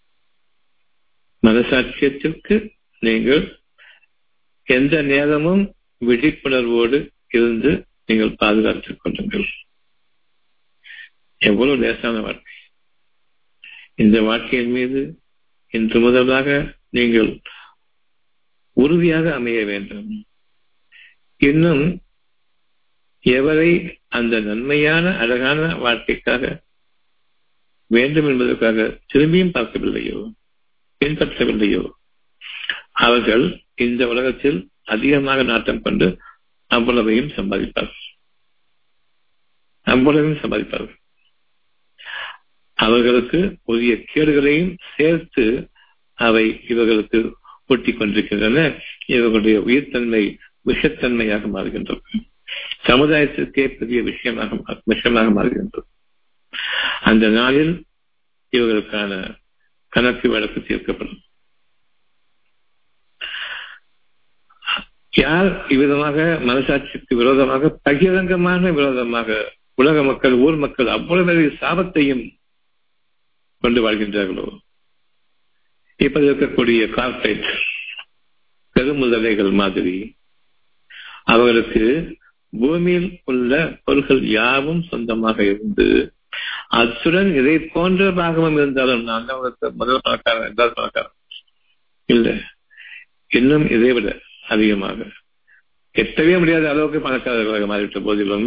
Speaker 1: மனசாட்சியத்திற்கு நீங்கள் எந்த நேரமும் விழிப்புணர்வோடு இருந்து நீங்கள் பாதுகாத்துக் கொள்ளுங்கள் எவ்வளவு லேசான வாழ்க்கை இந்த வாழ்க்கையின் மீது இன்று முதலாக நீங்கள் உறுதியாக அமைய வேண்டும் இன்னும் எவரை அந்த நன்மையான அழகான வாழ்க்கைக்காக வேண்டும் என்பதற்காக திரும்பியும் பார்க்கவில்லையோ பின்பற்றவில்லையோ அவர்கள் இந்த உலகத்தில் அதிகமாக நாட்டம் கொண்டு அவ்வளவையும் சம்பாதிப்பார்கள் அவ்வளவையும் சம்பாதிப்பார்கள் அவர்களுக்கு உரிய கேடுகளையும் சேர்த்து அவை இவர்களுக்கு ஒட்டிக் கொண்டிருக்கின்றன இவர்களுடைய உயிர்த்தன்மை விஷத்தன்மையாக மாறுகின்றது சமுதாயத்திற்கே பெரிய விஷயமாக விஷயமாக மாறுகின்றது அந்த நாளில் இவர்களுக்கான கணக்கு வழக்கு தீர்க்கப்படும் யார் இவ்விதமாக மனசாட்சிக்கு விரோதமாக பகிரங்கமான விரோதமாக உலக மக்கள் ஊர் மக்கள் அவ்வளவு சாபத்தையும் கொண்டு வாழ்கின்றார்களோ இப்போது இருக்கக்கூடிய கார்பரேட் பெருமுதலைகள் மாதிரி அவர்களுக்கு பூமியில் உள்ள பொருள்கள் யாவும் சொந்தமாக இருந்து அத்துடன் இதை போன்ற பாகமும் இருந்தாலும் நான் தான் முதல் பணக்காரன் இரண்டாவது பணக்காரன் இல்லை இன்னும் இதை விட அதிகமாக எட்டவே முடியாத அளவுக்கு பணக்காரர்களாக மாறிவிட்ட போதிலும்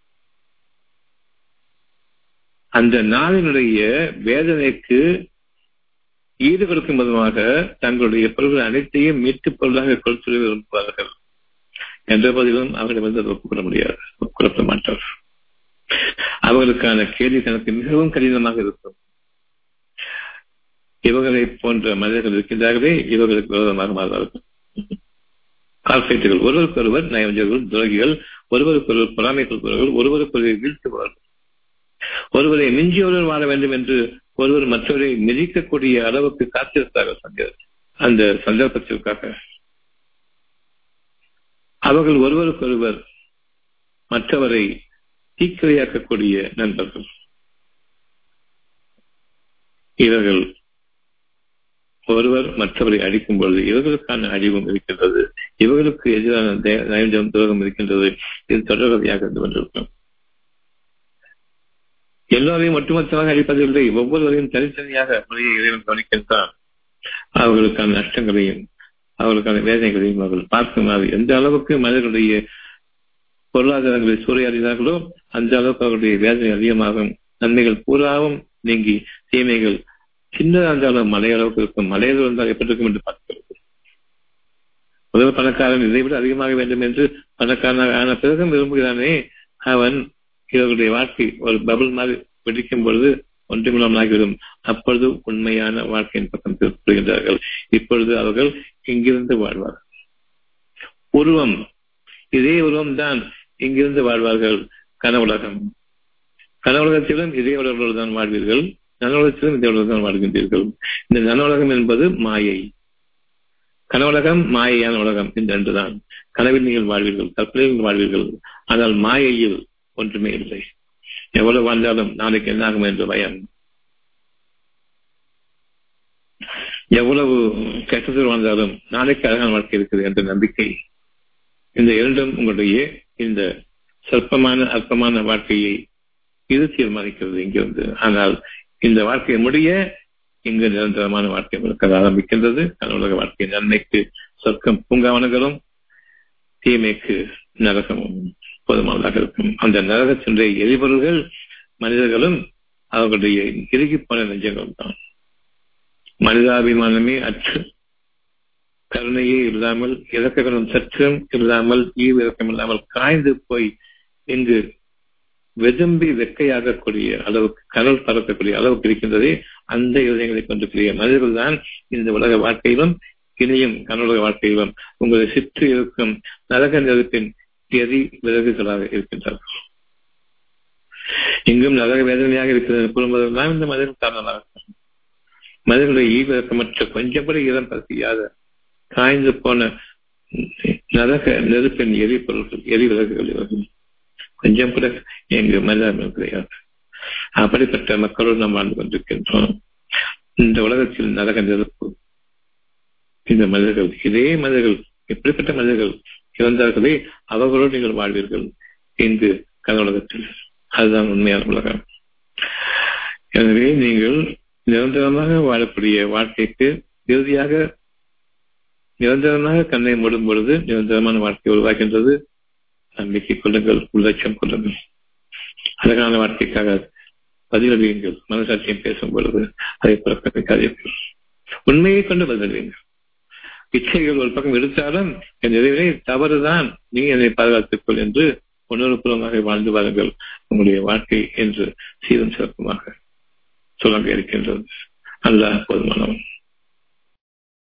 Speaker 1: அந்த நாளினுடைய வேதனைக்கு ஈடு கொடுக்கும் விதமாக தங்களுடைய பொருள்கள் அனைத்தையும் மீட்டு பொருளாக கொடுத்து விரும்புவார்கள் என்ற போதிலும் அவர்களிடமிருந்து அதை ஒப்புக்கொள்ள முடியாது ஒப்புக்கொள்ள மாட்டார் அவர்களுக்கான கேள்வி கணக்கு மிகவும் கடினமாக இருக்கும் இவர்களை போன்ற மனிதர்கள் இருக்கின்றார்களே இவர்களுக்கு விரோதமாக மாறுவார்கள் கார்பரேட்டுகள் ஒருவருக்கொருவர் நயவஞ்சர்கள் துரோகிகள் ஒருவருக்கொருவர் பொறாமை கொள்பவர்கள் ஒருவருக்கொருவர் வீழ்த்துபவர்கள் ஒருவரை மிஞ்சியொருவர் வாழ வேண்டும் என்று ஒருவர் மற்றவரை மிதிக்கக்கூடிய அளவுக்கு காத்திருந்தார்கள் அந்த சந்தர்ப்பத்திற்காக அவர்கள் ஒருவருக்கொருவர் மற்றவரை தீக்கிரையாக்கக்கூடிய நண்பர்கள் இவர்கள் ஒருவர் மற்றவரை அழிக்கும் பொழுது இவர்களுக்கான அழிவும் இருக்கின்றது இவர்களுக்கு எதிரான நயஞ்சம் துரோகம் இருக்கின்றது இது தொடர்கதையாக இருந்து கொண்டிருக்கும் எல்லோரையும் ஒட்டுமொத்தமாக அழிப்பதில்லை ஒவ்வொருவரையும் தனித்தனியாக முறையை இறைவன் கவனிக்கின்றான் அவர்களுக்கான நஷ்டங்களையும் அவர்களுக்கான வேதனைகளையும் அவர்கள் பார்க்குமாறு எந்த அளவுக்கு மனிதர்களுடைய பொருளாதாரங்களை சூறையாடினார்களோ அந்த அளவுக்கு அவர்களுடைய வேதனை அதிகமாகும் நன்மைகள் பூராவும் நீங்கி தீமைகள் சின்னதாக இருந்தாலும் மலை அளவுக்கு இருக்கும் மலையில் இருந்தால் எப்படி இருக்கும் என்று பார்க்கிறது முதல் பணக்காரன் இதை விட அதிகமாக வேண்டும் என்று பணக்காரனாக ஆன பிறகும் விரும்புகிறானே அவன் இவர்களுடைய வாழ்க்கை ஒரு பபுள் மாதிரி வெடிக்கும் பொழுது ஒன்றுமில்லாமலாகிவிடும் அப்பொழுது உண்மையான வாழ்க்கையின் பக்கம் திருப்புகின்றார்கள் இப்பொழுது அவர்கள் இங்கிருந்து வாழ்வார்கள் உருவம் இதே உருவம் தான் இங்கிருந்து வாழ்வார்கள் கனவுலகம் கனவுலகத்திலும் இதே உலகளோடு தான் வாழ்வீர்கள் நனவுலகத்திலும் இதே உலகம் தான் வாழ்கின்றீர்கள் இந்த நனவுலகம் என்பது மாயை கனவுலகம் மாயையான உலகம் இந்த ரெண்டு தான் கனவில் நீங்கள் வாழ்வீர்கள் கற்பனையில் வாழ்வீர்கள் ஆனால் மாயையில் ஒன்றுமே இல்லை எவ்வளவு வாழ்ந்தாலும் நாளைக்கு என்னாகும் என்ற பயம் எவ்வளவு கஷ்டத்தில் வாழ்ந்தாலும் நாளைக்கு அழகான வாழ்க்கை இருக்குது என்ற நம்பிக்கை இந்த இரண்டும் உங்களுடைய இந்த சொற்பமான அற்பமான வாழ்க்கையை இது தீர்மானிக்கிறது இங்கிருந்து ஆனால் இந்த வாழ்க்கை முடிய இங்கு நிரந்தரமான வாழ்க்கை உங்களுக்கு ஆரம்பிக்கின்றது கனவுலக வாழ்க்கை நன்மைக்கு சொர்க்கம் பூங்காவனங்களும் தீமைக்கு நரகமும் போதுமானதாக இருக்கும் அந்த நரகத்தினுடைய எரிபொருள்கள் மனிதர்களும் அவர்களுடைய இறுகி போன நெஞ்சங்களும் தான் மனிதாபிமானமே அற்று கருணையே இல்லாமல் இறக்கங்களும் சற்றும் இல்லாமல் ஈவு இறக்கம் இல்லாமல் காய்ந்து போய் இங்கு வெதும்பி வெக்கையாகக்கூடிய அளவுக்கு கடல் பறக்கக்கூடிய அளவுக்கு இருக்கின்றதே அந்த இதயங்களை கொண்டிருக்கிற மனிதர்கள் தான் இந்த உலக வாழ்க்கையிலும் இனியும் கனவுலக வாழ்க்கையிலும் உங்களை சுற்றி இருக்கும் நரக நெருப்பின் எரி விறகுகளாக இருக்கின்றார்கள் இங்கும் நரக வேதனையாக இருக்கிறது கூறும்போதெல்லாம் இந்த மனிதன் காரணமாக மனிதர்களுடைய ஈவிரக்கமற்ற கொஞ்சம் கூட இடம் பசியாத காய்ந்து போன நரக நெருப்பின் எரிபொருள்கள் எரிவிறகுகள் இவர்கள் கொஞ்சம் கூட எங்கு மனிதர்கள் கிடையாது அப்படிப்பட்ட மக்களோடு நாம் வாழ்ந்து கொண்டிருக்கின்றோம் இந்த உலகத்தில் நரக நெருப்பு இந்த மனிதர்கள் இதே மனிதர்கள் எப்படிப்பட்ட மனிதர்கள் இறந்தார்களே அவர்களோடு நீங்கள் வாழ்வீர்கள் இங்கு கனவுலகத்தில் அதுதான் உண்மையான உலகம் எனவே நீங்கள் நிரந்தரமாக வாழக்கூடிய வாழ்க்கைக்கு இறுதியாக நிரந்தரமாக கண்ணை மூடும் பொழுது நிரந்தரமான வாழ்க்கை உருவாகின்றது நம்பிக்கை கொள்ளுங்கள் உள்ளட்சம் கொள்ளுங்கள் அழகான வாழ்க்கைக்காக பதிலளியுங்கள் மனசாட்சியம் பேசும் பொழுது அதை புறக்கணிக்காதீர்கள் உண்மையை கொண்டு பதிலளியுங்கள் இச்சைகள் ஒரு பக்கம் எடுத்தாலும் என் இறைவனை தவறுதான் நீ என்னை பாதுகாத்துக் கொள் என்று உணர்வுபூர்வமாக வாழ்ந்து வாருங்கள் உங்களுடைய வாழ்க்கை என்று சீரும் சிறப்புமாக சொல்ல இருக்கின்றது அல்லாஹ் போதுமானவன்